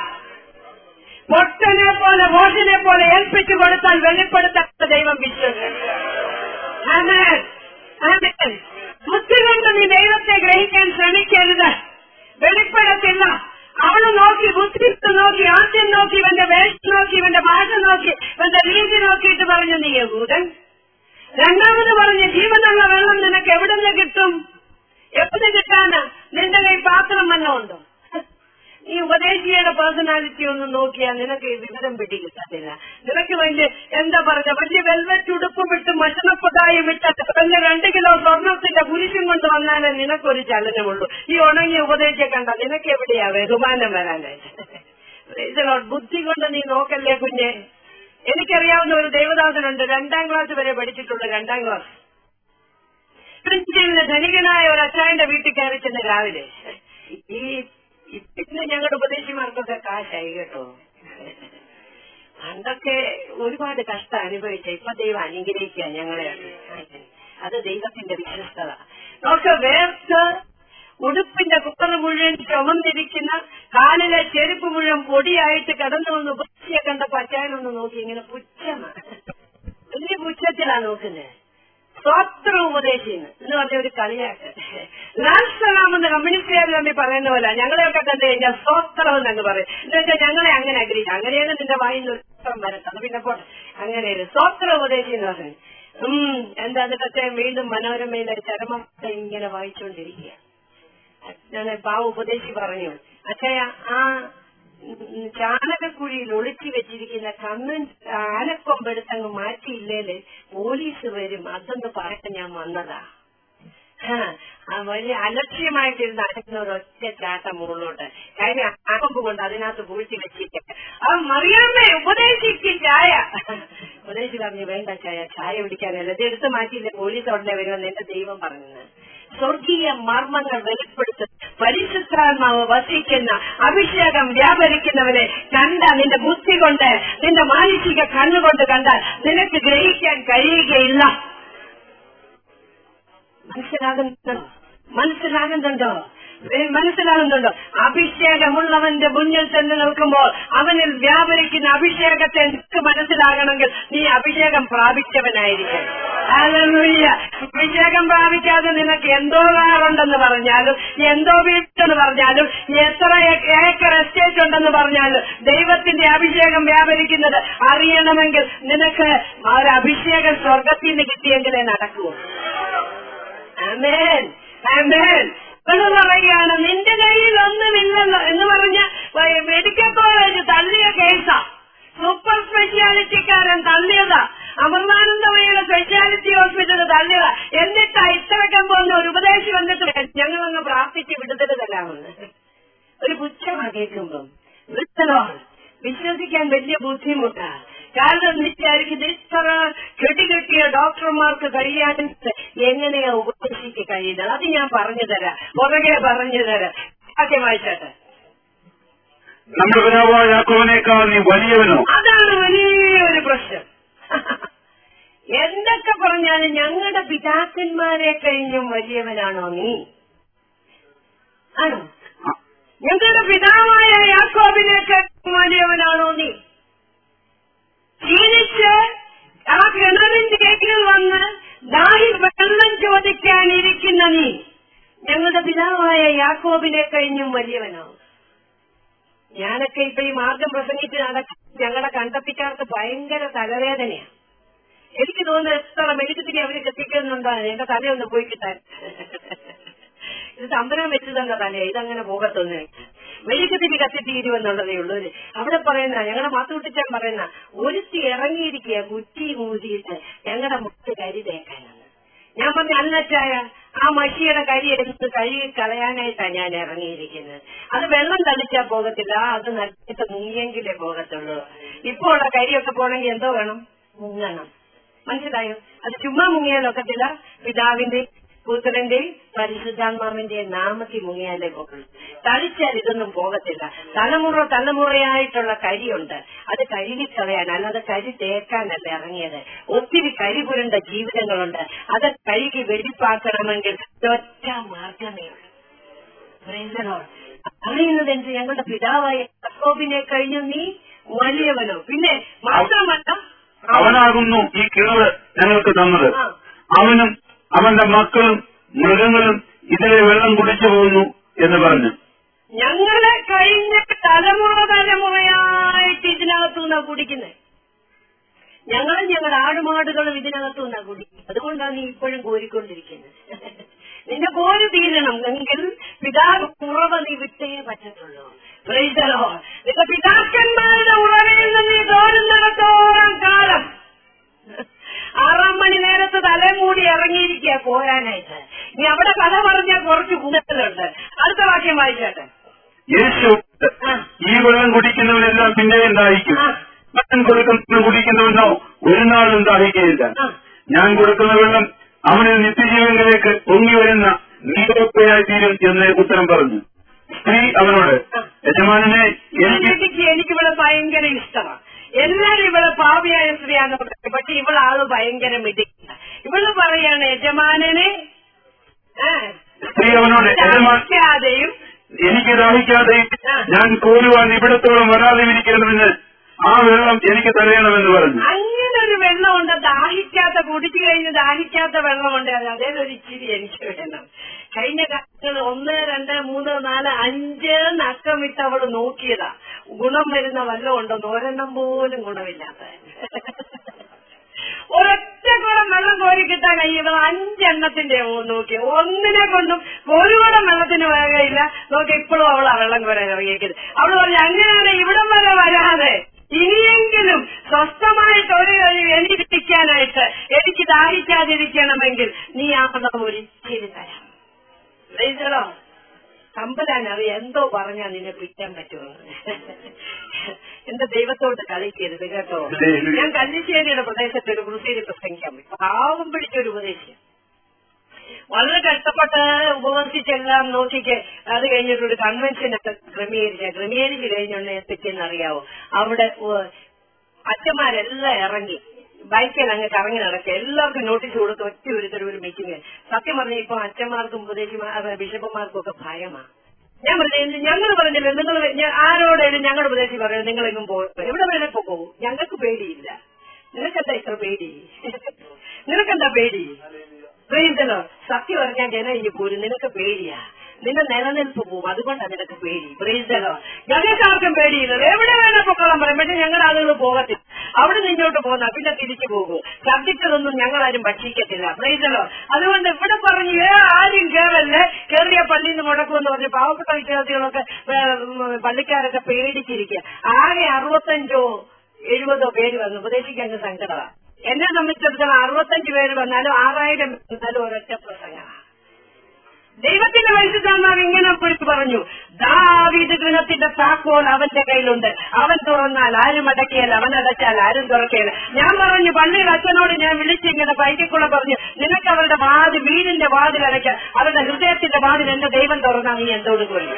പൊട്ടനെ പോലെ ഭോഷനെ പോലെ ഏൽപ്പിച്ചു കൊടുത്താൽ വെളിപ്പെടുത്താത്ത ദൈവം വിശ്വസിക്കും ആമേൻ. ആമേൻ. ബുദ്ധി കൊണ്ട് നീ ദൈവത്തെ ഗ്രഹിക്കാൻ ശ്രമിക്കരുത് വെളിപ്പെടത്തില്ല അവള് നോക്കി ബുദ്ധി നോക്കി ആദ്യം നോക്കി ഇവന്റെ വേഷം നോക്കി ഇവന്റെ ഭാഷ നോക്കി ഇവന്റെ രീതി നോക്കിയിട്ട് പറഞ്ഞു നീ യഹൂദൻ രണ്ടാമത് പറഞ്ഞു ജീവനുള്ള വെള്ളം നിനക്ക് എവിടെ നിന്ന് കിട്ടും എവിടെ കിട്ടാന് നിന്റെ കൈ പാത്രം വല്ലതും ഉണ്ടോ ഈ ഉപദേശിയുടെ പേഴ്സണാലിറ്റി ഒന്ന് നോക്കിയാൽ നിനക്ക് ഈ വിവരം പിടികിട്ടത്തില്ല നിനക്ക് വലിയ എന്താ പറഞ്ഞ വലിയ വെൽവെറ്റ് ഉടുപ്പും ഇട്ട് മഷണപ്പതായും ഇട്ട് വലിയ രണ്ട് കിലോ സ്വർണത്തിന്റെ കുരിശും കൊണ്ട് വന്നാലേ നിനക്കൊരു ചലനമുള്ളൂ ഈ ഉണങ്ങിയ ഉപദേശിയെ കണ്ട നിനക്ക് എവിടെയാ ബഹുമാനം വരാനായിട്ട് Praise the Lord. ബുദ്ധി കൊണ്ട് നീ നോക്കല്ലേ കുഞ്ഞെ എനിക്കറിയാവുന്ന ഒരു ദേവദാസനുണ്ട് രണ്ടാം ക്ലാസ് വരെ പഠിച്ചിട്ടുണ്ട് രണ്ടാം ക്ലാസ് പ്രിൻസിപ്പിന് ധനികനായ ഒരു അച്ചായന്റെ വീട്ടിൽ കയറി ചെന്ന് രാവിലെ ഈ ഇന്ന് ഞങ്ങളുടെ ഉപദേശിമാർക്കൊക്കെ കാശായി കേട്ടോ പണ്ടൊക്കെ ഒരുപാട് കഷ്ടം അനുഭവിച്ച ഇപ്പൊ ദൈവം അനുഗ്രഹിക്കുക ഞങ്ങളെ അത് ദൈവത്തിന്റെ വിശ്വസ്തത നോക്ക് വേർത്ത് ഉടുപ്പിന്റെ കുക്കറ് മുഴുവൻ ചുമന്നിരിക്കുന്ന കാലിലെ ചെരുപ്പ് മുഴുവൻ പൊടിയായിട്ട് കടന്നു വന്ന് ഉപദേശിയെ കണ്ടപ്പോ അച്ചായനൊന്ന് നോക്കി ഇങ്ങനെ പുച്ഛമാണ് വലിയ പുച്ഛത്തിലാ നോക്കുന്നത് സ്വത്രം ഉപദേശിന്ന് എന്ന് പറഞ്ഞ ഒരു കളിയാക്ക് ലാൽസലാം എന്ന് കമ്മ്യൂണിസ്റ്റുകാർ തമ്മിൽ പറയുന്ന പോലെ ഞങ്ങളെയൊക്കെ കണ്ടു കഴിഞ്ഞാൽ സ്വോത്രം എന്നങ്ങ് പറയും എന്നുവെച്ചാൽ ഞങ്ങളെ അങ്ങനെ ആഗ്രഹിച്ചു അങ്ങനെയാണ് നിന്റെ വായിൽ നിന്ന് സ്വത്രം വരത്തത് പിന്നെ പോട്ടെ അങ്ങനെ ഒരു സ്വോത്ര ഉപദേശി എന്ന് പറഞ്ഞു ഉം എന്താ എന്നിട്ട് വീണ്ടും മനോരമയിലെ ചരമം ഇങ്ങനെ വായിച്ചുകൊണ്ടിരിക്കുക ഞാൻ പാവ ഉപദേശി പറഞ്ഞു അച്ഛയ ആ ഉം, ചാണകക്കുഴിയിൽ ഒളിച്ചു വെച്ചിരിക്കുന്ന കണ്ണൻ ആനക്കൊമ്പെടുത്തങ്ങ് മാറ്റിയില്ലേല് പോലീസ് വരും അതൊന്ന് പറയാൻ ഞാൻ വന്നതാ ആ, ആ വലിയ അലക്ഷ്യമായിട്ടിരുന്ന് അടയ്ക്കുന്ന ഒരൊറ്റ ചാട്ടം മുകളിലോട്ട് കാര്യം ആക്കൊമ്പ് കൊണ്ട് അതിനകത്ത് പൂഴ്ത്തി വെച്ചിട്ട് ആ മറിയാമ്മേ ഉപദേശിക്ക് ചായ ഉപദേശി പറഞ്ഞു വേണ്ട ചായ ചായ കുടിക്കാനല്ല ഇത് എടുത്ത് മാറ്റിയില്ല പോലീസ് ഉടനെ വരുമെന്ന് എന്റെ ദൈവം പറഞ്ഞത് സ്വർഗീയ മർമ്മങ്ങൾ വെളിപ്പെടുത്തും പരിശുദ്ധാത്മാവ് വസിക്കുന്ന അഭിഷേകം വ്യാപരിക്കുന്നവനെ കണ്ട നിന്റെ ബുദ്ധി കൊണ്ട് നിന്റെ മാനസിക കണ്ണുകൊണ്ട് കണ്ടാൽ നിനക്ക് ഗ്രഹിക്കാൻ കഴിയുകയില്ല മനസ്സിലാകുന്നുണ്ടോ മനസ്സിലാകുന്നുണ്ടോ ഏ, മനസ്സിലാകുന്നുണ്ടോ അഭിഷേകമുള്ളവന്റെ മുന്നിൽ തന്നെ നിൽക്കുമ്പോൾ അവനിൽ വ്യാപരിക്കുന്ന അഭിഷേകത്തെ നിനക്ക് മനസ്സിലാകണമെങ്കിൽ നീ അഭിഷേകം പ്രാപിച്ചവനായിരിക്കും ഹല്ലേലൂയ. അഭിഷേകം പ്രാപിക്കാതെ നിനക്ക് എന്തോ കാറുണ്ടെന്ന് പറഞ്ഞാലും എന്തോ വീട്ടെന്ന് പറഞ്ഞാലും എത്ര ഏക്കർ എസ്റ്റേറ്റ് ഉണ്ടെന്ന് പറഞ്ഞാലും ദൈവത്തിന്റെ അഭിഷേകം വ്യാപരിക്കുന്നത് അറിയണമെങ്കിൽ നിനക്ക് ആ ഒരു അഭിഷേകം സ്വർഗത്തിൽ നിന്ന് കിട്ടിയെങ്കിലേ നടക്കൂ ആമേൻ ആമേൻ എന്ന് പറയുകയാണ് നിന്റെ കയ്യിൽ ഒന്നുമില്ലല്ലോ എന്ന് പറഞ്ഞ വ- മെഡിക്കൽ കോളേജ് തള്ളിയ കേസാ സൂപ്പർ സ്പെഷ്യാലിറ്റിക്കാരൻ തള്ളിയതാ അമൃതാനന്ദമയുടെ സ്പെഷ്യാലിറ്റി ഹോസ്പിറ്റൽ തള്ളിയതാ എന്നിട്ടാ ഇത്രക്കം പോകുന്ന ഒരു ഉപദേശി വന്നിട്ട് ഞങ്ങളൊന്ന് പ്രാർത്ഥിച്ച് വിടുതൽ തരാമെന്ന് ഒരു പുച്ഛമാ കേൾക്കുമ്പം വിട്ടലോ വിശ്വസിക്കാൻ വലിയ ബുദ്ധിമുട്ടാ കാരണം വിചാരിക്കുന്നത് ഇത്ര കെട്ടിക്കെട്ടിയ ഡോക്ടർമാർക്ക് കഴിയാനായിട്ട് എങ്ങനെയാ ഉപദേശിക്ക് കഴിയുന്നത് അത് ഞാൻ പറഞ്ഞു തരാം പുറകെ പറഞ്ഞു തരാം ആദ്യം വായിച്ചാട്ടെ നമ്മുടെ പിതാവായ യാക്കോവിനേക്കാൾ നീ വലിയവനോ അതാണ് വലിയൊരു പ്രശ്നം എന്തൊക്കെ പറഞ്ഞാലും ഞങ്ങളുടെ പിതാക്കന്മാരെ കഴിഞ്ഞും വലിയവനാണോ നീ ആണോ ഞങ്ങളുടെ പിതാവായ യാക്കോബിനേക്കാൾ വലിയവനാണോ നീ ക്ഷീണിച്ച് ആ കിണറിന്റെ കീഴിൽ വന്ന് ദാഹി വെള്ളം ചോദിക്കാനിരിക്കുന്ന നീ ഞങ്ങളുടെ പിതാവായ യാക്കോബിനെ കഴിഞ്ഞും വലിയവനാവും ഞാനൊക്കെ ഇപ്പൊ ഈ മാർഗം പ്രസംഗിച്ച് നടക്കും ഞങ്ങളുടെ കണ്ടപ്പിക്കാർക്ക് ഭയങ്കര തലവേദനയാണ് എനിക്ക് തോന്നുന്നു എത്ര മെഴുകുതിരി അവര് കത്തിക്കുന്നുണ്ടോ എന്റെ തലയൊന്ന് പോയി കിട്ടാൻ ഇത് തമ്പരം വെച്ച് തന്നെ തലയാ ഇതങ്ങനെ പോകത്തൊന്നും മെഴുകുതിരി കത്തിത്തീരുമെന്നുള്ളതേ ഉള്ളൂ അവിടെ പറയുന്ന ഞങ്ങളുടെ മാത്തുകുട്ടിച്ചാൻ പറയുന്ന ഒരുത്തി ഇറങ്ങിയിരിക്കുക കുറ്റി മൂതിയിട്ട് ഞങ്ങളുടെ മുട്ട് കരി തേക്കാനാണ് ഞാൻ പറഞ്ഞ അന്നച്ചായ ആ മഷിയുടെ കരി എടുത്ത് കഴുകി കളയാനായിട്ടാണ് ഞാൻ ഇറങ്ങിയിരിക്കുന്നത് അത് വെള്ളം തളിച്ചാൽ പോകത്തില്ല അത് നട്ടിട്ട് മുങ്ങിയെങ്കിലേ പോകത്തുള്ളൂ ഇപ്പോൾ ഉള്ള കരിയൊക്കെ പോണെങ്കിൽ എന്തോ വേണം മുങ്ങണം മനസ്സിലായോ അത് ചുമ്മാ മുങ്ങിയാലൊക്കത്തില്ല പിതാവിന്റെ പുത്രന്റെ പരിശുദ്ധാത്മാവിന്റെ നാമത്തിൽ മുങ്ങിയാലേ പോകുള്ളൂ തളിച്ചാൽ ഇതൊന്നും പോകത്തില്ല തലമുറ തലമുറയായിട്ടുള്ള കരിയുണ്ട് അത് കഴുകിക്കളയാൻ അല്ലാതെ കരി തേക്കാനല്ല ഇറങ്ങിയത് ഒത്തിരി കരി പുരണ്ട ജീവിതങ്ങളുണ്ട് അത് കഴുകി വെടിപ്പാക്കണമെങ്കിൽ ഒറ്റ മാർഗമേ ഉള്ളൂ Praise the Lord. അറിയുന്നത് എന്ത് ഞങ്ങളുടെ പിതാവായ യാക്കോബിനെ കഴിഞ്ഞു നീ വലിയവനോ പിന്നെ മാത്രമല്ല അവനാകുന്നു ഈ കിണറ് ഞങ്ങൾക്ക് തന്നത് ആ. അവനും അവന്റെ മക്കളും മൃഗങ്ങളും ഇതിലെ വെള്ളം കുടിച്ചു പോകുന്നു എന്ന് പറഞ്ഞു ഞങ്ങളെ കഴിഞ്ഞ തലമുറ തലമുറയായിട്ട് ഇതിനകത്തു നിന്നാ കുടിക്കുന്നത് ഞങ്ങളും ഞങ്ങളുടെ ആടുമാടുകളും ഇതിനകത്തു നിന്നാ കുടിക്കുന്നത് അതുകൊണ്ടാണ് നീ ഇപ്പോഴും കോരിക്കൊണ്ടിരിക്കുന്നത് നിന്റെ കോരി തീരണം എങ്കിൽ പിതാവ് ഉറവ നീ വിട്ടേ പറ്റത്തുള്ളൂ പ്രൈസലോ നിന്റെ പിതാക്കന്മാരുടെ ഉറവയിൽ നിന്ന് നീ തോരുന്നിടത്തോളം കാലം ആറാം മണി നേരത്ത് തലയും കൂടി ഇറങ്ങിയിരിക്കുക പോരാനായിട്ട് നീ അവിടെ കഥ പറഞ്ഞാൽ കുറച്ച് കൂടുതലുണ്ട് അടുത്ത വാക്യം വായിച്ചാട്ടെ യേശു ഈ വെള്ളം കുടിക്കുന്നവനെല്ലാം പിന്നെയും ദാഹിക്കും ആ. ഞാൻ കൊടുക്കുന്ന കുടിക്കുന്നവനോ ഒരു നാളും ദാഹിക്കുകയില്ല ആ. ഞാൻ കൊടുക്കുന്ന വെള്ളം അവനിൽ നിത്യജീവനിലേക്ക് പൊങ്ങി വരുന്ന നീരൊപ്പയായി തീരും എന്ന് ഉത്തരം പറഞ്ഞു സ്ത്രീ അവനോട് യജമാനെ എനിക്ക് എനിക്ക് എനിക്ക് ഇവിടെ ഭയങ്കര ഇഷ്ടമാണ് എല്ലാരും ഇവിടെ പാവിയായ സ്ത്രീയാന്ന് പറയുന്നത് പക്ഷെ ഇവളാള് ഭയങ്കര മിടുക്ക ഇവള് പറയാണ് യജമാനനെ ആ, സ്ത്രീ അവനോട് യജമാൻ ദാഹിക്കാതെയും എനിക്ക് ദാഹിക്കാതെ ഞാൻ കോരുവാൻ ഇവിടത്തോളം വരാതെ ഇരിക്കണമെന്ന് ആ വെള്ളം എനിക്ക് തരയണമെന്ന് പറഞ്ഞു അങ്ങനെ ഒരു വെള്ളമുണ്ട് ദാഹിക്കാത്ത കുടിച്ചു കഴിഞ്ഞ് ദാഹിക്കാത്ത വെള്ളമുണ്ട് അത് അതേതൊരു ഇച്ചിരി എനിക്ക് വേണം കഴിഞ്ഞ കാലത്ത് ഇത് ഒന്ന് രണ്ട് മൂന്ന് നാല് അഞ്ച് നക്കമിട്ട് അവള് നോക്കിയതാ ഗുണം വരുന്ന വല്ലതും ഉണ്ടെന്ന് ഒരെണ്ണം പോലും ഗുണമില്ലാത്ത ഒരൊറ്റ കുടം വെള്ളം കോരി കിട്ടാൻ കഴിയുമ്പോൾ അഞ്ചെണ്ണത്തിന്റെ നോക്കി ഒന്നിനെ കൊണ്ടും ഒരു കുടം വെള്ളത്തിന് വകയില്ല നോക്കി ഇപ്പോഴും അവൾ ആ വെള്ളം കോരാൻ ഇറങ്ങിയേക്കരുത് അവള് പറഞ്ഞു അങ്ങനെയാണ് ഇവിടം വരെ വരാതെ ഇനിയെങ്കിലും സ്വസ്ഥമായിട്ട് ഒരു എനിക്കിരിക്കാനായിട്ട് എനിക്ക് ദാഹിക്കാതിരിക്കണമെങ്കിൽ നീ ആ വെള്ളം ഒരിച്ചിരി തരാം ലയിച്ചോ തമ്പുരാൻ അറിയാം എന്തോ പറഞ്ഞാ നിന്നെ പിറ്റാൻ പറ്റുമെന്ന് എന്റെ ദൈവത്തോട് കളിക്കരുത് കേട്ടോ ഞാൻ കല്ലിശ്ശേരിയുടെ പ്രദേശത്ത് ഒരു കൃഷിയിൽ പ്രസംഗിക്കാൻ പോയി പാവം പിടിച്ചൊരു ഉപദേശം വളരെ കഷ്ടപ്പെട്ട് ഉപവസിച്ചെല്ലാം നോക്കിക്ക് അത് കഴിഞ്ഞിട്ട് ഒരു കൺവെൻഷനൊക്കെ ക്രമീകരിച്ച ക്രമീകരിച്ച് കഴിഞ്ഞുകൊണ്ട് എത്തിച്ചെന്ന് അറിയാവോ അവിടെ ഉ- അച്ഛന്മാരെല്ലാം ഇറങ്ങി ബൈക്കിൽ അങ്ങ് കറങ്ങി നടക്കുക എല്ലാവർക്കും നോട്ടീസ് കൊടുത്ത് ഒറ്റ ഒരു ഒരു മീറ്റിംഗ് സത്യം പറഞ്ഞ ഇപ്പൊ അച്ഛന്മാർക്കും ഉപദേശിമാർ ബിഷപ്പന്മാർക്കും ഒക്കെ ഭയമാണ് ഞാൻ പറഞ്ഞു ഞങ്ങൾ പറഞ്ഞില്ല നിങ്ങൾ ആരോടേലും ഞങ്ങളുടെ ഉപദേശി പറയും നിങ്ങളെങ്ങും പോകും എവിടെ വേണേ പോകും ഞങ്ങൾക്ക് പേടിയില്ല നിനക്കെന്താ ഇത്ര പേടി നിനക്കെന്താ പേടി പ്രീതനോ സത്യം പറഞ്ഞാൽ ജനം ഇനി പോരും നിനക്ക് പേടിയാ നിന്റെ നിലനിൽപ്പ് പോവും അതുകൊണ്ടാണ് നിനക്ക് പേടി പ്രീതനോ ഞങ്ങൾക്ക് ആർക്കും പേടിയില്ല എവിടെ വേണേ പൊക്കോളാൻ പറയും പക്ഷെ ഞങ്ങളുടെ ആളുകൾ പോകത്തില്ല അവിടെ നിന്നോട്ട് പോകുന്ന പിന്നെ തിരിച്ചു പോകും ഛർദിച്ചതൊന്നും ഞങ്ങളാരും ഭക്ഷിക്കത്തില്ല പ്രീതനോ അതുകൊണ്ട് ഇവിടെ പറഞ്ഞു "ഏ, ആരും കേറല്ലേ കേറിയ പള്ളിയിൽ നിന്ന് മുടക്കുമെന്ന് പറഞ്ഞ് പാവപ്പെട്ട വിദ്യാർത്ഥികളൊക്കെ ഏ, ഉം, പള്ളിക്കാരൊക്കെ പേടിച്ചിരിക്കുക ആകെ അറുപത്തഞ്ചോ എഴുപതോ പേര് വന്നു ഉപദേശിക്കാൻ സങ്കടമാണ് എന്നെ സംബന്ധിച്ചിടത്തോളം അറുപത്തഞ്ച് പേര് വന്നാലും ആറായിരം വന്നാലും ഒരൊറ്റ പ്രസംഗമാണ് ദൈവത്തിന്റെ പരിശുദ്ധാത്മാവ് ഇങ്ങനെ വിളിച്ചു പറഞ്ഞു ദാവീദ് ഗുണത്തിന്റെ താക്കോൽ അവന്റെ കയ്യിലുണ്ട് അവൻ തുറന്നാൽ ആരും അടക്കിയാൽ അവൻ അടച്ചാൽ ആരും തുറക്കിയല്ല ഞാൻ പറഞ്ഞു പള്ളിയിൽ അച്ഛനോട് ഞാൻ വിളിച്ചിങ്ങനെ ബൈക്കിക്കുള്ള പറഞ്ഞു നിനക്ക് അവരുടെ വാതിൽ വീടിന്റെ വാതിൽ അടയ്ക്കാം അവരുടെ ഹൃദയത്തിന്റെ വാതിൽ എന്റെ ദൈവം തുറന്നാൽ നീ എന്തോട് കൊല്ലും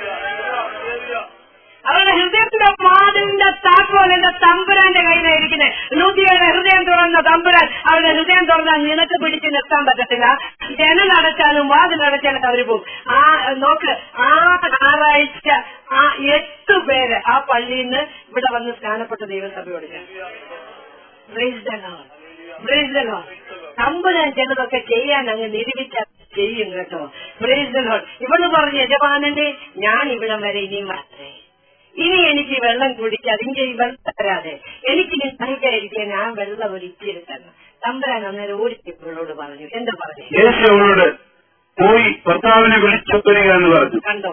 അവരുടെ ഹൃദയത്തിന്റെ വാതിലിന്റെ താക്കോൽ എന്റെ തമ്പുരാന്റെ കയ്യിലായിരിക്കുന്നത് നൂതിയുടെ ഹൃദയം തുറന്ന തമ്പുരാൻ അവരുടെ ഹൃദയം തുറന്നാൽ നിനക്ക് പിടിച്ച് നിർത്താൻ പറ്റത്തില്ല ജനലടച്ചാലും വാതിലടച്ചാലും അവര് പോകും ആ നോക്ക് ആ ഞായറാഴ്ച ആ എട്ട് പേര് ആ പള്ളിയിൽ നിന്ന് ഇവിടെ വന്ന് സ്നാനപ്പെട്ട ദൈവസഭയോട് ഞാൻ Praise the Lord. Praise the Lord. തമ്പുരാൻ ചിലതൊക്കെ ചെയ്യാൻ അങ്ങ് നിരൂപിച്ച ചെയ്യും കേട്ടോ Praise the Lord. ഇവള് പറഞ്ഞു യജമാനനെ ഞാൻ ഇവിടം വരെ ഇനിയും വരട്ടെ ഇനി എനിക്ക് ഈ വെള്ളം കുടിക്കാതെ എനിക്ക് ഈ വെള്ളം തരാതെ എനിക്ക് ഇനി സഹിക്കാതിരിക്കാൻ ഞാൻ വെള്ളം ഒരിച്ചിരി തന്നെ തമ്പുരാൻ അന്നേരം ഓടിച്ചവളോട് പറഞ്ഞു എന്താ പറഞ്ഞു യേശു അവളോട് പോയി ഭർത്താവിനെ വിളിച്ചു വരിക എന്ന് പറഞ്ഞു കണ്ടോ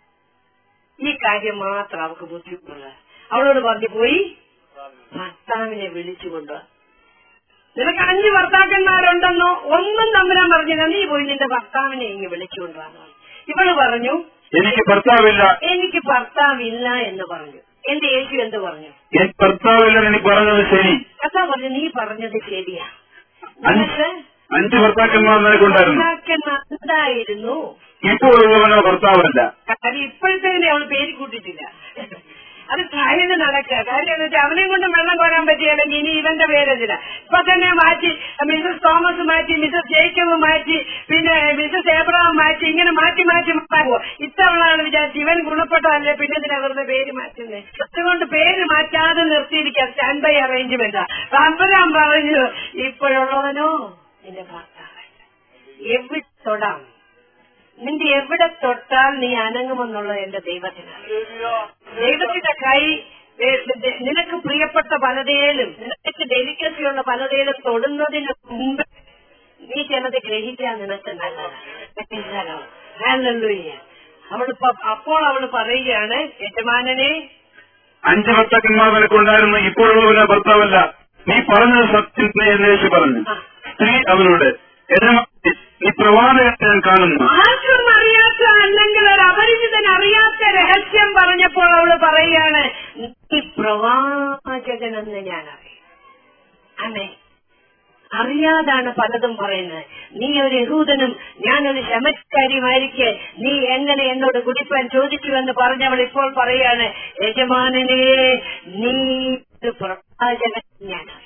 ഈ കാര്യം മാത്രം അവൾക്ക് ബുദ്ധിമുട്ടുള്ള അവളോട് പറഞ്ഞു പോയി ഭർത്താവിനെ വിളിച്ചുകൊണ്ട് നിനക്ക് അഞ്ച് ഭർത്താക്കന്മാരുണ്ടെന്നോ ഒന്നും തമ്പുരാൻ പറഞ്ഞില്ല നീ പോയി നിന്റെ ഭർത്താവിനെ ഇങ്ങ് വിളിച്ചുകൊണ്ടുവന്നു ഇവള് പറഞ്ഞു എനിക്ക് ഭർത്താവില്ല എനിക്ക് ഭർത്താവില്ല എന്ന് പറഞ്ഞു എന്റെ യേശു എന്ത് പറഞ്ഞു എനിക്ക് ഭർത്താവില്ല നീ പറഞ്ഞത് ശരി കഥാ പറഞ്ഞു നീ പറഞ്ഞത് ശരിയാ അഞ്ച് നിനക്ക് അഞ്ച് ഭർത്താക്കന്മാർ നിനക്കുണ്ടായിരുന്നു ഭർത്താക്കന്മാർ ഉണ്ടായിരുന്നു ഇപ്പോൾ ഉള്ളവനോ ഭർത്താവല്ല കാര്യം ഇപ്പോഴത്തെ അവള് പേര് കൂട്ടിട്ടില്ല അത് കാര്യം നടക്കുക കാര്യം എന്ന് വെച്ചാൽ അവനെയും കൊണ്ട് വെള്ളം കോരാൻ പറ്റിയാലെങ്കിൽ ഇനി ഇവന്റെ പേരെന്തില്ല ഇപ്പൊ തന്നെ മാറ്റി മിസസ് തോമസ് മാറ്റി മിസസ് ജേക്കബ് മാറ്റി പിന്നെ മിസസ് ഏബ്രഹാം മാറ്റി ഇങ്ങനെ മാറ്റി മാറ്റി മാറ്റുമോ ഇത്തവണയാണ് വിചാരിച്ചു ഇവൻ ഗുണപ്പെട്ടതല്ലേ പിന്നെ ഇതിനെ വെറുതെ പേര് മാറ്റുന്നേ അതുകൊണ്ട് പേര് മാറ്റാതെ നിർത്തിയിരിക്കാം സ്റ്റാൻഡ് ബൈ അറേഞ്ച്മെന്റ് അമ്പരാം പറഞ്ഞു ഇപ്പോഴുള്ളവനോ നിന്റെ ഭർത്താവല്ല എവിടെ തൊടാം നിന്റെ എവിടെ തൊട്ടാൽ നീ അനങ്ങുമെന്നുള്ളത് എന്റെ ദൈവത്തിനാണ് ദൈവത്തിന്റെ കൈ ഏ, ദ- നിനക്ക് പ്രിയപ്പെട്ട പലതേലും നിനക്ക് ഡെലിക്കസിയുള്ള പലതേലും തൊടുന്നതിന് മുമ്പ് നീ ചിലത് ഗ്രഹിക്കാൻ നിനക്ക് നല്ലതാണ് ഹല്ലേലൂയ. അവളിപ്പോ അപ്പോൾ അവള് പറയുകയാണ് യജമാനനെ അഞ്ച് ഭർത്താക്കന്മാർ നിനക്കുണ്ടായിരുന്നു ഇപ്പോഴുള്ളവനോ ഭർത്താവല്ല നീ പറഞ്ഞത് സത്യം തന്നെ എന്ന് യേശു പറഞ്ഞു ആ, സ്ത്രീ അവനോട് യജമാനേ, നീ പ്രവാചകനെ ഞാൻ കാണുന്നു ആർക്കും അറിയാത്ത അല്ലെങ്കിൽ ഒരു അപരിചിതൻ അറിയാത്ത രഹസ്യം പറഞ്ഞപ്പോൾ അവള് പറയുകയാണ് നീ പ്രവാചകനെന്ന് ഞാൻ അറിയാം അമ്മേ അറിയാതാണ് പലതും പറയുന്നത് നീ ഒരു യഹൂദനും ഞാനൊരു ശമക്കാരിയുമായിരിക്കെ നീ എങ്ങനെ എന്നോട് കുടിപ്പാൻ ചോദിച്ചുവെന്ന് പറഞ്ഞവൾ ഇപ്പോൾ പറയാണ് യജമാനനെ നീ ഒരു പ്രവാചകൻ ഞാൻ അറിയാം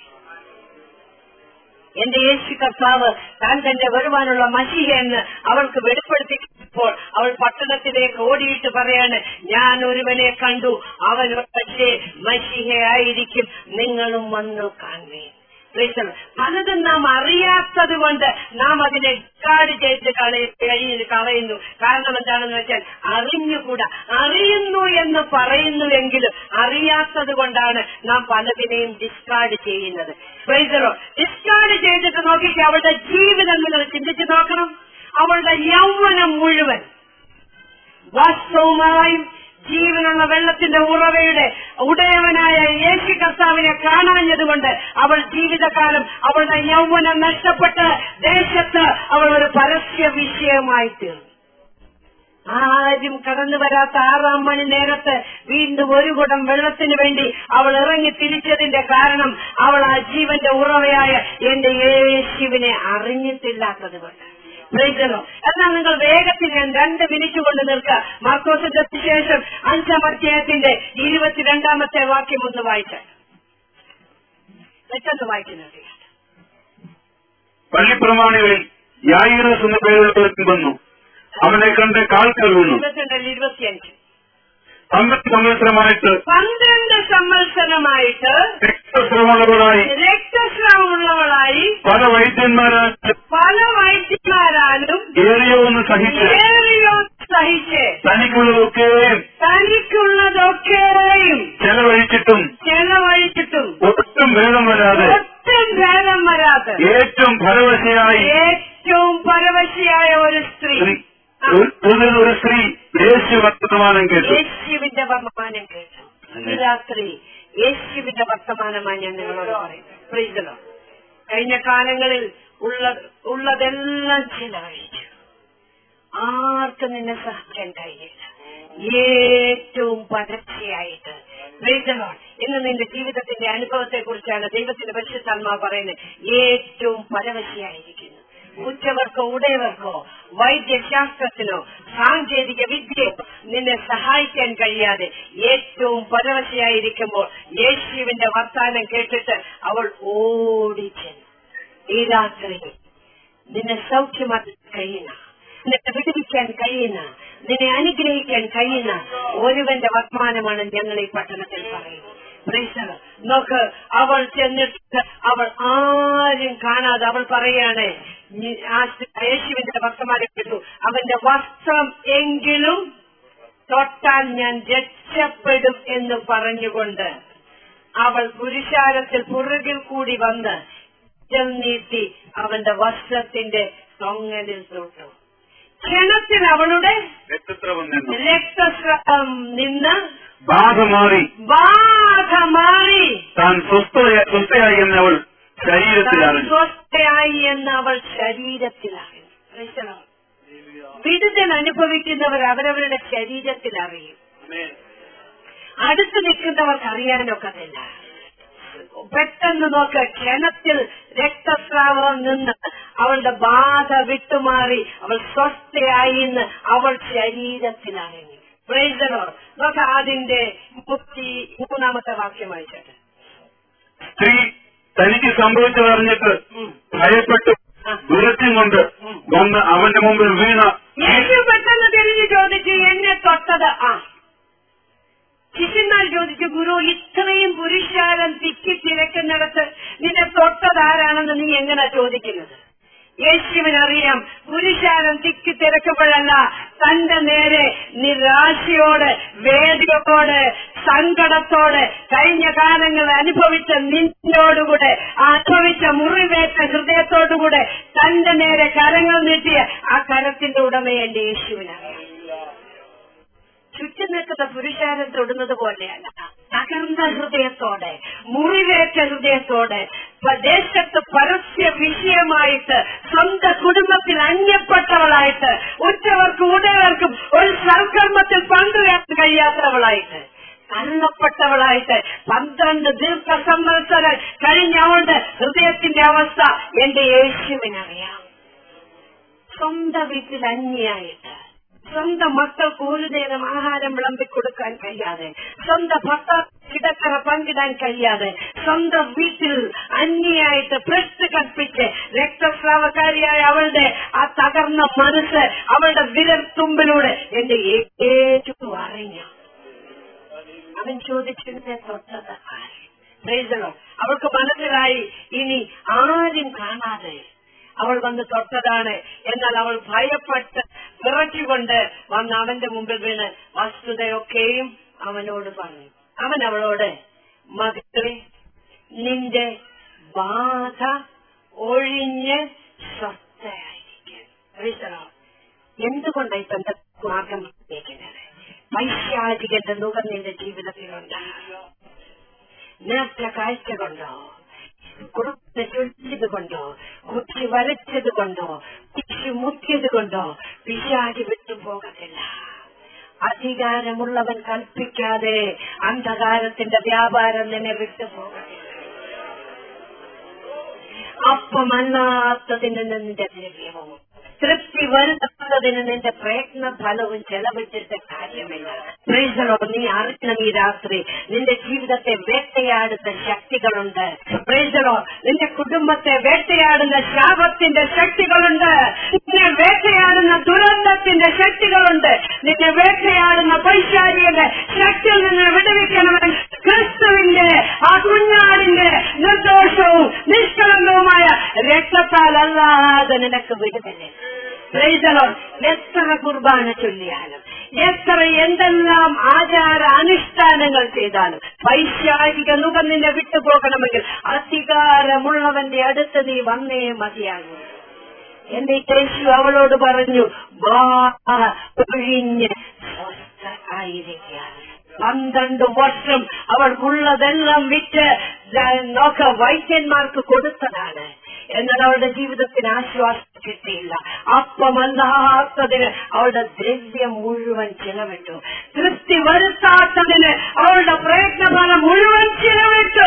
എന്റെ യേശു കർത്താവ് താൻ തന്റെ വരുവാനുള്ള മഷിഹ എന്ന് അവൾക്ക് വെളിപ്പെടുത്തിയപ്പോൾ അവൾ പട്ടണത്തിലേക്ക് ഓടിയിട്ട് പറയാണ് ഞാൻ ഒരുവനെ കണ്ടു അവൻ പക്ഷേ മഷിഹയായിരിക്കും നിങ്ങളും വന്നു കാണുവേ Praise the Lord. പലതും നാം അറിയാത്തത് കൊണ്ട് നാം അതിനെ കാട് ചെയ്ത് കളയ കയ്യിൽ കളയുന്നു കാരണം എന്താണെന്ന് വെച്ചാൽ അറിഞ്ഞുകൂടാ അറിയുന്നു എന്ന് പറയുന്നുവെങ്കിലും അറിയാത്തത് കൊണ്ടാണ് നാം പലതിനെയും ഡിസ്കാർഡ് ചെയ്യുന്നത് പ്രൈസറോ ഡിസ്കാർഡ് ചെയ്തിട്ട് നോക്കിയിട്ട് അവളുടെ ജീവിതം നിങ്ങൾ ചിന്തിച്ചു നോക്കണം അവളുടെ യൗവനം മുഴുവൻ വാസ്തവമായും ജീവനുള്ള വെള്ളത്തിന്റെ ഉറവയുടെ ഉടയവനായ യേശു കർത്താവിനെ കാണാഞ്ഞതുകൊണ്ട് അവൾ ജീവിതകാലം അവളുടെ യൗവനം നഷ്ടപ്പെട്ട് ദേശത്ത് അവൾ ഒരു പരസ്യ വിഷയമായി തീർന്നു ആരും കടന്നു വരാത്ത ആറാം മണി നേരത്ത് വീണ്ടും ഒരു കുടം വെള്ളത്തിന് വേണ്ടി അവൾ ഇറങ്ങി തിരിച്ചതിന്റെ കാരണം അവൾ ആ ജീവന്റെ ഉറവയായ എന്റെ യേശുവിനെ അറിഞ്ഞിട്ടില്ലാത്തത് കൊണ്ട് പ്രൈസലോ എന്നാൽ നിങ്ങൾ വേഗത്തിൽ ഞാൻ രണ്ട് മിനിറ്റ് കൊണ്ട് നിൽക്കുക മാർക്കോസിന്റെ ശേഷം അഞ്ചാം അധ്യായത്തിന്റെ ഇരുപത്തിരണ്ടാമത്തെ വാക്യം ഒന്ന് വായിച്ചാൽ പെട്ടെന്ന് വായിക്കുന്നത് പള്ളിപ്രമാണികളിൽ യായിറസ് എന്ന പേരുള്ളവരും വന്നു അവനെ കണ്ട് കാൽക്കൽ വീണു ഇരുപത്തിരണ്ടിൽ ഇരുപത്തിയഞ്ച് പന്ത്രണ്ട് സംവത്സരമായിട്ട് പന്ത്രണ്ട് സംവത്സരമായിട്ട് രക്തസ്രവമുള്ളവരായി രക്തസ്രാവമുള്ളവളായി പല വൈദ്യന്മാരാൽ പല വൈദ്യന്മാരാലും ഏറിയോ ഒന്ന് സഹിച്ച് ഏറിയോ സഹിച്ച് തനിക്കുള്ളതൊക്കെയും തനിക്കുള്ളതൊക്കെയും ചെലവഴിച്ചിട്ടും ചെലവഴിച്ചിട്ടും ഒട്ടും ഭേദം വരാതെ ഒട്ടും ഭേദം വരാതെ ഏറ്റവും ഫലവശയായി ഏറ്റവും പരവശിയായ ഒരു സ്ത്രീ സ്ത്രീ ഒരു- ഒരു ഒരു സ്ത്രീ യേശു വർത്തമാനം കേട്ടു യേശുവിന്റെ വർത്തമാനം കേട്ടു ഈ രാത്രി യേശുവിന്റെ വർത്തമാനമായി ഞാൻ നിങ്ങളോട് പറയുന്നു പ്രീതലോ കഴിഞ്ഞ കാലങ്ങളിൽ ഉള്ള ഉള്ളതെല്ലാം ചിലവഴിച്ചു ആർക്കും നിന്നെ സഹിക്കാൻ കഴിയില്ല ഏറ്റവും പരസ്യമായിട്ട് പ്രീതലോ ഇന്ന് നിന്റെ ജീവിതത്തിന്റെ അനുഭവത്തെ കുറിച്ചാണ് ദൈവത്തിന്റെ പരിശുദ്ധാത്മാ പറയുന്നത് ഏറ്റവും പരവശിയായിരിക്കുന്നു ഉച്ചവർക്കോ ഉടയവർക്കോ വൈദ്യശാസ്ത്രത്തിനോ സാങ്കേതിക വിദ്യയോ നിന്നെ സഹായിക്കാൻ കഴിയാതെ ഏറ്റവും പരവശയായിരിക്കുമ്പോൾ യേശുവിന്റെ വർത്താനം കേട്ടിട്ട് അവൾ ഓടിച്ചെന്നു ഈ രാത്രി നിന്നെ സൗഖ്യമാക്കാൻ കഴിയുന്ന നിന്നെ വിടുവിക്കാൻ കഴിയുന്ന നിന്നെ അനുഗ്രഹിക്കാൻ കഴിയുന്ന ഒരുവന്റെ വർത്തമാനമാണ് ഞങ്ങൾ ഈ പട്ടണത്തിൽ പറയുന്നത് Praise the Lord. നോക്ക് അവൾ ചെന്നിട്ട് അവൾ ആരും കാണാതെ അവൾ പറയാണ് "നീ- ആ യേശുവിന്റെ വർത്തമാനം കേട്ടു അവന്റെ വസ്ത്രം എങ്കിലും തൊട്ടാൽ ഞാൻ രക്ഷപ്പെടും എന്ന് പറഞ്ഞുകൊണ്ട് അവൾ പുരുഷാരത്തിൽ പുറകിൽ കൂടി വന്ന് കരം നീട്ടി അവന്റെ വസ്ത്രത്തിന്റെ തൊങ്ങലിൽ തൊട്ടു ക്ഷണത്തിൽ അവളുടെ രക്തസ്രവം നിന്നു രക്തസ്രാവം നിന്ന് ബാധ മാറി ബാധ മാറി താൻ സ്വസ്ഥയ സ്വസ്ഥയായി എന്നവൾ ശരീരത്തിൽ താൻ അറിഞ്ഞു സ്വസ്ഥയായി എന്ന് അവൾ ശരീരത്തിലറിയും Praise the Lord. വിടുതൽ അനുഭവിക്കുന്നവർ അവരവരുടെ ശരീരത്തിൽ അറിയും അടുത്ത് നിൽക്കുന്നവർക്ക് അറിയാനൊക്കത്തില്ല പെട്ടെന്ന് നോക്ക് ക്ഷണത്തിൽ രക്തസ്രാവം നിന്ന് അവളുടെ ബാധ വിട്ടുമാറി അവൾ സ്വസ്ഥയായി എന്ന് അവൾ ശരീരത്തിലറിഞ്ഞു പ്രൈസലോ നോക്ക് അതിന്റെ മുപ്പത്തി മൂന്നാമത്തെ വാക്യം വായിച്ചത് സ്ത്രീ തനിക്ക് സംഭവിച്ചതറിഞ്ഞിട്ട് ഭയപ്പെട്ടു ദുരത്യം കൊണ്ട് വന്ന് അവന്റെ മുമ്പിൽ വീണ യേശു പെട്ടെന്ന് തിരിഞ്ഞു ചോദിച്ചു എന്നെ തൊട്ടത് ആ ശിഷ്യന്മാർ ചോദിച്ചു ഗുരു ഇത്രയും പുരുഷാരം തിക്കി തിരക്കുന്നിടത്ത് നിന്നെ തൊട്ടത് ആരാണെന്ന് നീ എങ്ങനെ ചോദിക്കുന്നത് യേശുവിനറിയാം പുരുഷാരം തിക്കി തിരക്കുമ്പോഴല്ല തന്റെ നേരെ നിരാശയോട് വേദിയോട് സങ്കടത്തോടെ കഴിഞ്ഞ കാലങ്ങൾ അനുഭവിച്ച നിന്നോടുകൂടെ അനുഭവിച്ച മുറിവേറ്റ ഹൃദയത്തോടുകൂടെ തന്റെ നേരെ കരങ്ങൾ നീട്ടിയ ആ കരത്തിന്റെ ഉടമയെ എന്റെ യേശുവിനറിയാം ചുറ്റും നിൽക്കുന്ന പുരുഷാരം തൊടുന്നത് പോലെയല്ല തകർന്ന ഹൃദയത്തോടെ മുറിവേറ്റ ഹൃദയത്തോടെ പ- ദേശത്ത് പരസ്യ വിഷയമായിട്ട് സ്വന്തം കുടുംബത്തിൽ അന്യപ്പെട്ടവളായിട്ട് ഉറ്റവർക്കും ഉടയവർക്കും ഒരു സൽക്കർമ്മത്തിൽ പങ്കുവരാൻ കഴിയാത്തവളായിട്ട് തള്ളപ്പെട്ടവളായിട്ട് പന്ത്രണ്ട് ദീർഘ സംവത്സരം കഴിഞ്ഞവളുടെ ഹൃദയത്തിന്റെ അവസ്ഥ എന്റെ യേശുവിനറിയാം സ്വന്തം വീട്ടിൽ അന്യായിട്ട് സ്വന്തം മക്കൾക്ക് ഒരു നേരം ആഹാരം വിളമ്പിക്കൊടുക്കാൻ കഴിയാതെ സ്വന്തം ഭർത്താവ് കിടക്കറ പങ്കിടാൻ കഴിയാതെ സ്വന്തം വീട്ടിൽ അന്യായിട്ട് ഭ്രഷ്ട് കൽപ്പിച്ച് രക്തസ്രാവക്കാരിയായ അവളുടെ ആ തകർന്ന മനസ്സ് അവളുടെ വിരൽത്തുമ്പിലൂടെ എന്റെ ഏറ്റവും അറിഞ്ഞു അവൻ ചോദിച്ചതിനെ തൊട്ടത് ആര്? Praise the Lord. അവൾക്ക് മനസ്സിലായി ഈ ഇനി ആരും കാണാതെ അവൾ വന്ന് തൊട്ടതാണ് എന്നാൽ അവൾ ഭയപ്പെട്ട് വിറച്ചുകൊണ്ട് വന്ന് അവന്റെ മുമ്പിൽ വീണ് വസ്തുതയൊക്കെയും അവനോട് പറഞ്ഞു അവൻ അവളോട് മകളെ നിന്റെ ബാധ ഒഴിഞ്ഞ് സ്വസ്ഥയായിരിക്കും മനസ്സിലാവും എന്തുകൊണ്ടായി ബന്ധ മാർഗം പ്രത്യേകിക്കുന്നത് പൈശാചികന്റെ മുഖം നിന്റെ ജീവിതത്തിലുണ്ട് നേർച്ച കാഴ്ച കൊണ്ടോ കുറുപ്പിനെ ചൊല്ലിയത് കൊണ്ടോ കുറ്റി വരച്ചത് കൊണ്ടോ കുറ്റി മുക്കിയത് കൊണ്ടോ പിശാചി വിട്ടുപോകത്തില്ല അധികാരമുള്ളവൻ കൽപ്പിക്കാതെ അന്ധകാരത്തിന്റെ വ്യാപാരം നിന്നെ വിട്ടുപോകത്തില്ല അപ്പമല്ലാത്തതിന് നിന്റെ ദ്രവ്യവും തൃപ്തി വരുത്താത്തതിന് നിന്റെ പ്രയത്ന ഫലവും ചെലവിട്ടിട്ട് കാര്യമില്ല പ്രൈസലോ നീ അറിയണം ഈ രാത്രി നിന്റെ ജീവിതത്തെ വേട്ടയാടുന്ന ശക്തികളുണ്ട് പ്രൈസലോ നിന്റെ കുടുംബത്തെ വേട്ടയാടുന്ന ശാപത്തിന്റെ ശക്തികളുണ്ട് നിന്നെ വേട്ടയാടുന്ന ദുരന്തത്തിന്റെ ശക്തികളുണ്ട് നിന്നെ വേട്ടയാടുന്ന പൈശാചിയുടെ ശക്തിയിൽ നിന്ന് വിടുവിക്കണമെന്ന് ക്രിസ്തുവിന്റെ ആ കുഞ്ഞാടിന്റെ നിർദോഷവും നിഷ്കളങ്കവുമായ രക്തത്താലല്ലാതെ നിനക്ക് വിടുതല്ലേ പ്രൈസലോ എത്ര കുർബാന ചൊല്ലിയാലും എത്ര എന്തെല്ലാം ആചാര അനുഷ്ഠാനങ്ങൾ ചെയ്താലും പൈശാചിക മുഖം നിന്നെ വിട്ടുപോകണമെങ്കിൽ അധികാരമുള്ളവന്റെ അടുത്ത് നീ വന്നേ മതിയാകൂ എന്റെ യേശു അവളോട് പറഞ്ഞു വാ ഒഴിഞ്ഞ് സ്വസ്ഥമായിരിക്കുക പന്ത്രണ്ട് വർഷം അവൾക്കുള്ളതെല്ലാം വിറ്റ് നോക്ക വൈദ്യന്മാർക്ക് കൊടുത്തതാണ് എന്നാൽ അവളുടെ ജീവിതത്തിന് ആശ്വാസം കിട്ടിയില്ല അപ്പമല്ലാത്തതിന് അവളുടെ ദ്രവ്യം മുഴുവൻ ചിലവിട്ടു തൃപ്തി വരുത്താത്തതിന് അവളുടെ പ്രയത്നഫലം മുഴുവൻ ചിലവിട്ടു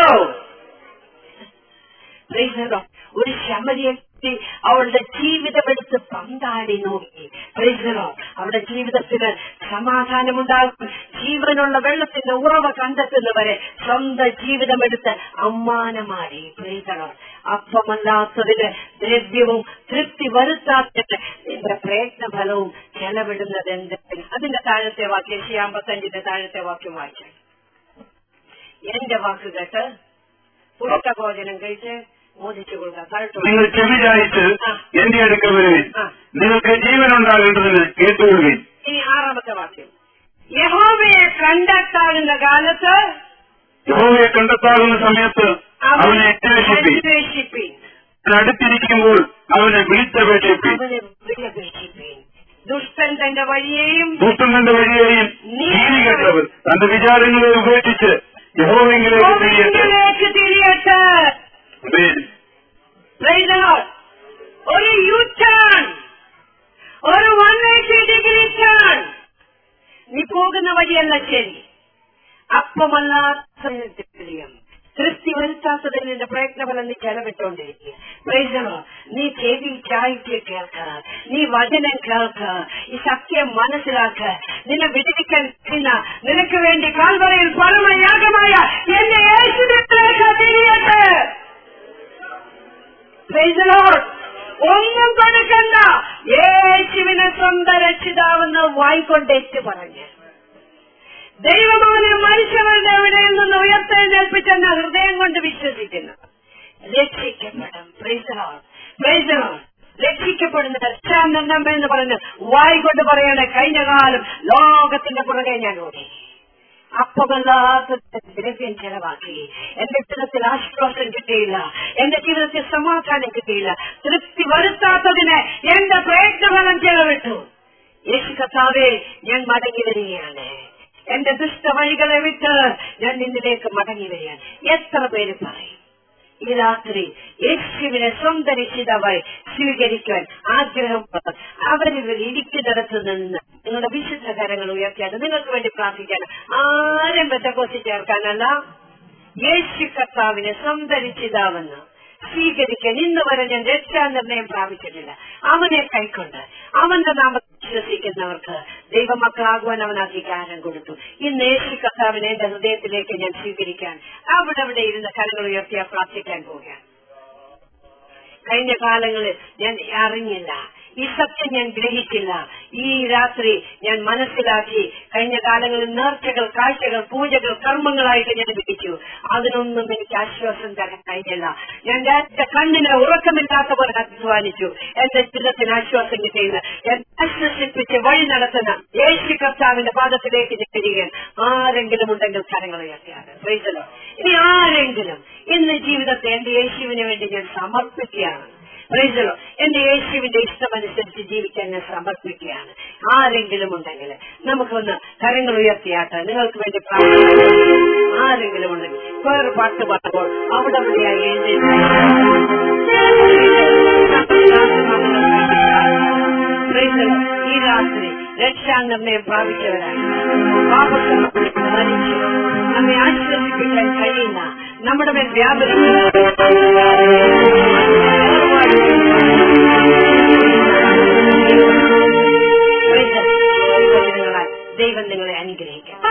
ഒരു ശമരിയെ അവളുടെ ജീവിതമെടുത്ത് പന്താടി നോക്കി പ്രൈസലോ അവളുടെ ജീവിതത്തിന് സമാധാനമുണ്ടാകും ജീവനുള്ള വെള്ളത്തിന്റെ ഉറവ കണ്ടെത്തുന്നവരെ സ്വന്തം ജീവിതമെടുത്ത് അമ്മാനമാടി പ്രൈസലോ അപ്പമല്ലാത്തതിന് ദ്രവ്യവും തൃപ്തി വരുത്താത്തതിന് നിന്റെ പ്രയത്ന ഫലവും ചെലവിടുന്നത് എന്ത് അതിന്റെ താഴത്തെ വാക്യം ശിയാമ്പത്തഞ്ചിന്റെ താഴത്തെ വാക്യം വായിച്ചു എന്റെ വാക്ക് കേട്ട് പുറത്ത ഭോജനം കഴിച്ച് മോദിച്ചു കൊടുക്കുക താഴ്ത്തു നിങ്ങൾ ചെവി ചായച്ച് എന്റെ അടുക്കൽ വരുവിൻ നിങ്ങൾക്ക് ജീവനുണ്ടാകേണ്ടതിന് കേട്ടുകൊള്ളുവിൻ ഇനി ആറാമത്തെ വാക്യം യഹോവയെ കണ്ടെത്താകുന്ന കാലത്ത് യഹോവയെ കണ്ടെത്താകുന്ന സമയത്ത് അവനെ അന്വേഷിപ്പിൻ അന്വേഷിപ്പീൻ അടുത്തിരിക്കുമ്പോൾ അവനെ വിളിച്ചപേക്ഷിപ്പിൻ അവനെ വിളിയപേക്ഷിപ്പീൻ ദുഷ്ടൻ തന്റെ വഴിയെയും ദുഷ്ടൻ തന്റെ വഴിയെയും നീതി കേട്ടവർ തന്റെ വിചാരങ്ങളെ ഉപേക്ഷിച്ച് യഹോവെങ്കിലേക്ക് തിരിയട്ടെ യഹോവയിലേക്ക് തിരിയട്ടെ ആമേൻ. Praise the Lord. ഒരു യു ടേൺ ഒരു വൺ എയ്റ്റി ഡിഗ്രി ടേൺ നീ പോകുന്ന വഴിയല്ല ശരി അപ്പമല്ലാത്ത ദ്രവ്യം തൃപ്തി വരുത്താത്തതിന് നിന്റെ പ്രയത്നഫലം നീ ചെലവിട്ടുകൊണ്ടിരിക്കുക പ്രയോജനോ നീ ചെവി ചായ്ക്ക് കേൾക്ക നീ വചനം കേൾക്ക ഈ സത്യം മനസ്സിലാക്ക നിന്നെ വിടുവിക്കാൻ കഴിയുന്ന നിനക്ക് വേണ്ടി കാൽവറയിൽ പരമയാഗമായ എന്റെ യേശുവിലേക്ക് തിരിയട്ടെ Praise the Lord. ഒന്നും കൊടുക്കണ്ട യേശുവിനെ സ്വന്തം രക്ഷിതാവെന്ന് വായിക്കൊണ്ടേറ്റ് പറഞ്ഞ് ദൈവമോനെ മനുഷ്യരുടെ ഇടയിൽ നിന്ന് ഉയർത്തെഴുന്നേൽപ്പിച്ചെന്ന ഹൃദയം കൊണ്ട് വിശ്വസിക്കുന്നു രക്ഷിക്കപ്പെടും Praise the Lord. Praise the Lord. രക്ഷിക്കപ്പെടുന്ന രക്ഷാനന്ദം എന്ന് പറഞ്ഞ് വായിക്കൊണ്ട് പറയണേ കഴിഞ്ഞ കാലം ലോകത്തിന്റെ പുറകെ ഞാൻ ഓടി അപ്പമല്ലാത്ത ദ്രവ്യം ചെലവാക്കി എന്റെ ജീവിതത്തിൽ ആശ്വാസം കിട്ടിയില്ല എന്റെ ജീവിതത്തിൽ സമാധാനം കിട്ടിയില്ല തൃപ്തി വരുത്താത്തതിന് എന്റെ പ്രയത്നഫലം ചെലവിട്ടു യേശു കർത്താവേ ഞാൻ മടങ്ങി വരികയാണ് എന്റെ ദുഷ്ടവഴികളെ വിട്ട് ഞാൻ നിന്നിലേക്ക് മടങ്ങി വരികയാണ് എത്ര പേര് പറയും ഈ രാത്രി യേശുവിനെ സ്വന്തം രക്ഷിതാവായി സ്വീകരിക്കാൻ ആഗ്രഹമുള്ളവർ അവരിൽ ഇരിക്കുന്നിടത്ത് നിന്ന് നിങ്ങളുടെ വിശുദ്ധ കരങ്ങൾ ഉയർത്തിയാണ് നിങ്ങൾക്ക് വേണ്ടി പ്രാർത്ഥിക്കാൻ ആരും ബന്ധക്കോസി ചേർക്കാനല്ല യേശു കർത്താവിനെ സ്വന്തം രക്ഷിതാവെന്ന് സ്വീകരിക്കാൻ ഇന്ന് വരെ ഞാൻ രക്ഷാനിർണയം പ്രാപിച്ചിട്ടില്ല അവനെ കൈക്കൊണ്ട് അവന്റെ നാമത്തിൽ വിശ്വസിക്കുന്നവർക്ക് ദൈവമക്കളാകുവാൻ അവൻ അധികാരം കൊടുത്തു ഇന്ന് യേശു കർത്താവിനെ എന്റെ ഹൃദയത്തിലേക്ക് ഞാൻ സ്വീകരിക്കാൻ അവിടെ അവിടെ ഇരുന്ന് കരങ്ങൾ ഉയർത്തിയാൽ പ്രാർത്ഥിക്കാൻ പോവുകയാണ് കഴിഞ്ഞ കാലങ്ങളിൽ ഞാൻ അറിഞ്ഞില്ല ഈ സത്യം ഞാൻ ഗ്രഹിച്ചില്ല ഈ രാത്രി ഞാൻ മനസ്സിലാക്കി കഴിഞ്ഞ കാലങ്ങളിൽ നേർച്ചകൾ കാഴ്ചകൾ പൂജകൾ കർമ്മങ്ങളായിട്ട് ഞാൻ വിളിച്ചു അതിനൊന്നും എനിക്ക് ആശ്വാസം തരാൻ കഴിഞ്ഞില്ല ഞാൻ എന്റെ കണ്ണിന് ഉറക്കമില്ലാത്ത പോലെ അധ്വാനിച്ചു എന്റെ ജീവിതത്തിന് ആശ്വാസം കിട്ടിയില്ല എന്നെ ആശ്വസിപ്പിച്ച് വഴി നടത്തുന്ന യേശു കർത്താവിന്റെ പാദത്തിലേക്ക് ഞാൻ തിരികെ ആരെങ്കിലും ഉണ്ടെങ്കിൽ കരങ്ങൾ ഉയർത്തിയാണ് പ്രൈസലോ ഇനി ആരെങ്കിലും ഇന്ന് ജീവിതത്തെ എന്റെ യേശുവിന് വേണ്ടി ഞാൻ സമർപ്പിക്കുകയാണ് പ്രൈസലോ എന്റെ യേശുവിന്റെ ഇഷ്ടമനുസരിച്ച് ജീവിക്കാൻ ഞാൻ സമർപ്പിക്കുകയാണ് ആരെങ്കിലും ഉണ്ടെങ്കിൽ നമുക്കൊന്ന് കരങ്ങൾ ഉയർത്തിയാട്ടെ നിങ്ങൾക്ക് വേണ്ടി പ്രാർത്ഥിക്കാം ആരെങ്കിലും ഉണ്ടെങ്കിൽ വേറെ പാട്ട് പാടുമ്പോൾ അവിടെ ഇവിടെയായി എഴുന്നേറ്റ് ഈ രാത്രി രക്ഷാനിർണയം പ്രാപിച്ചവരായി പാപത്തിൽ മരിച്ചു നമ്മെ ആശ്വസിപ്പിക്കാൻ കഴിയുന്ന നമ്മുടെ മേൽ വ്യാപനം ദൈവം നിങ്ങളെ അനുഗ്രഹിക്കാം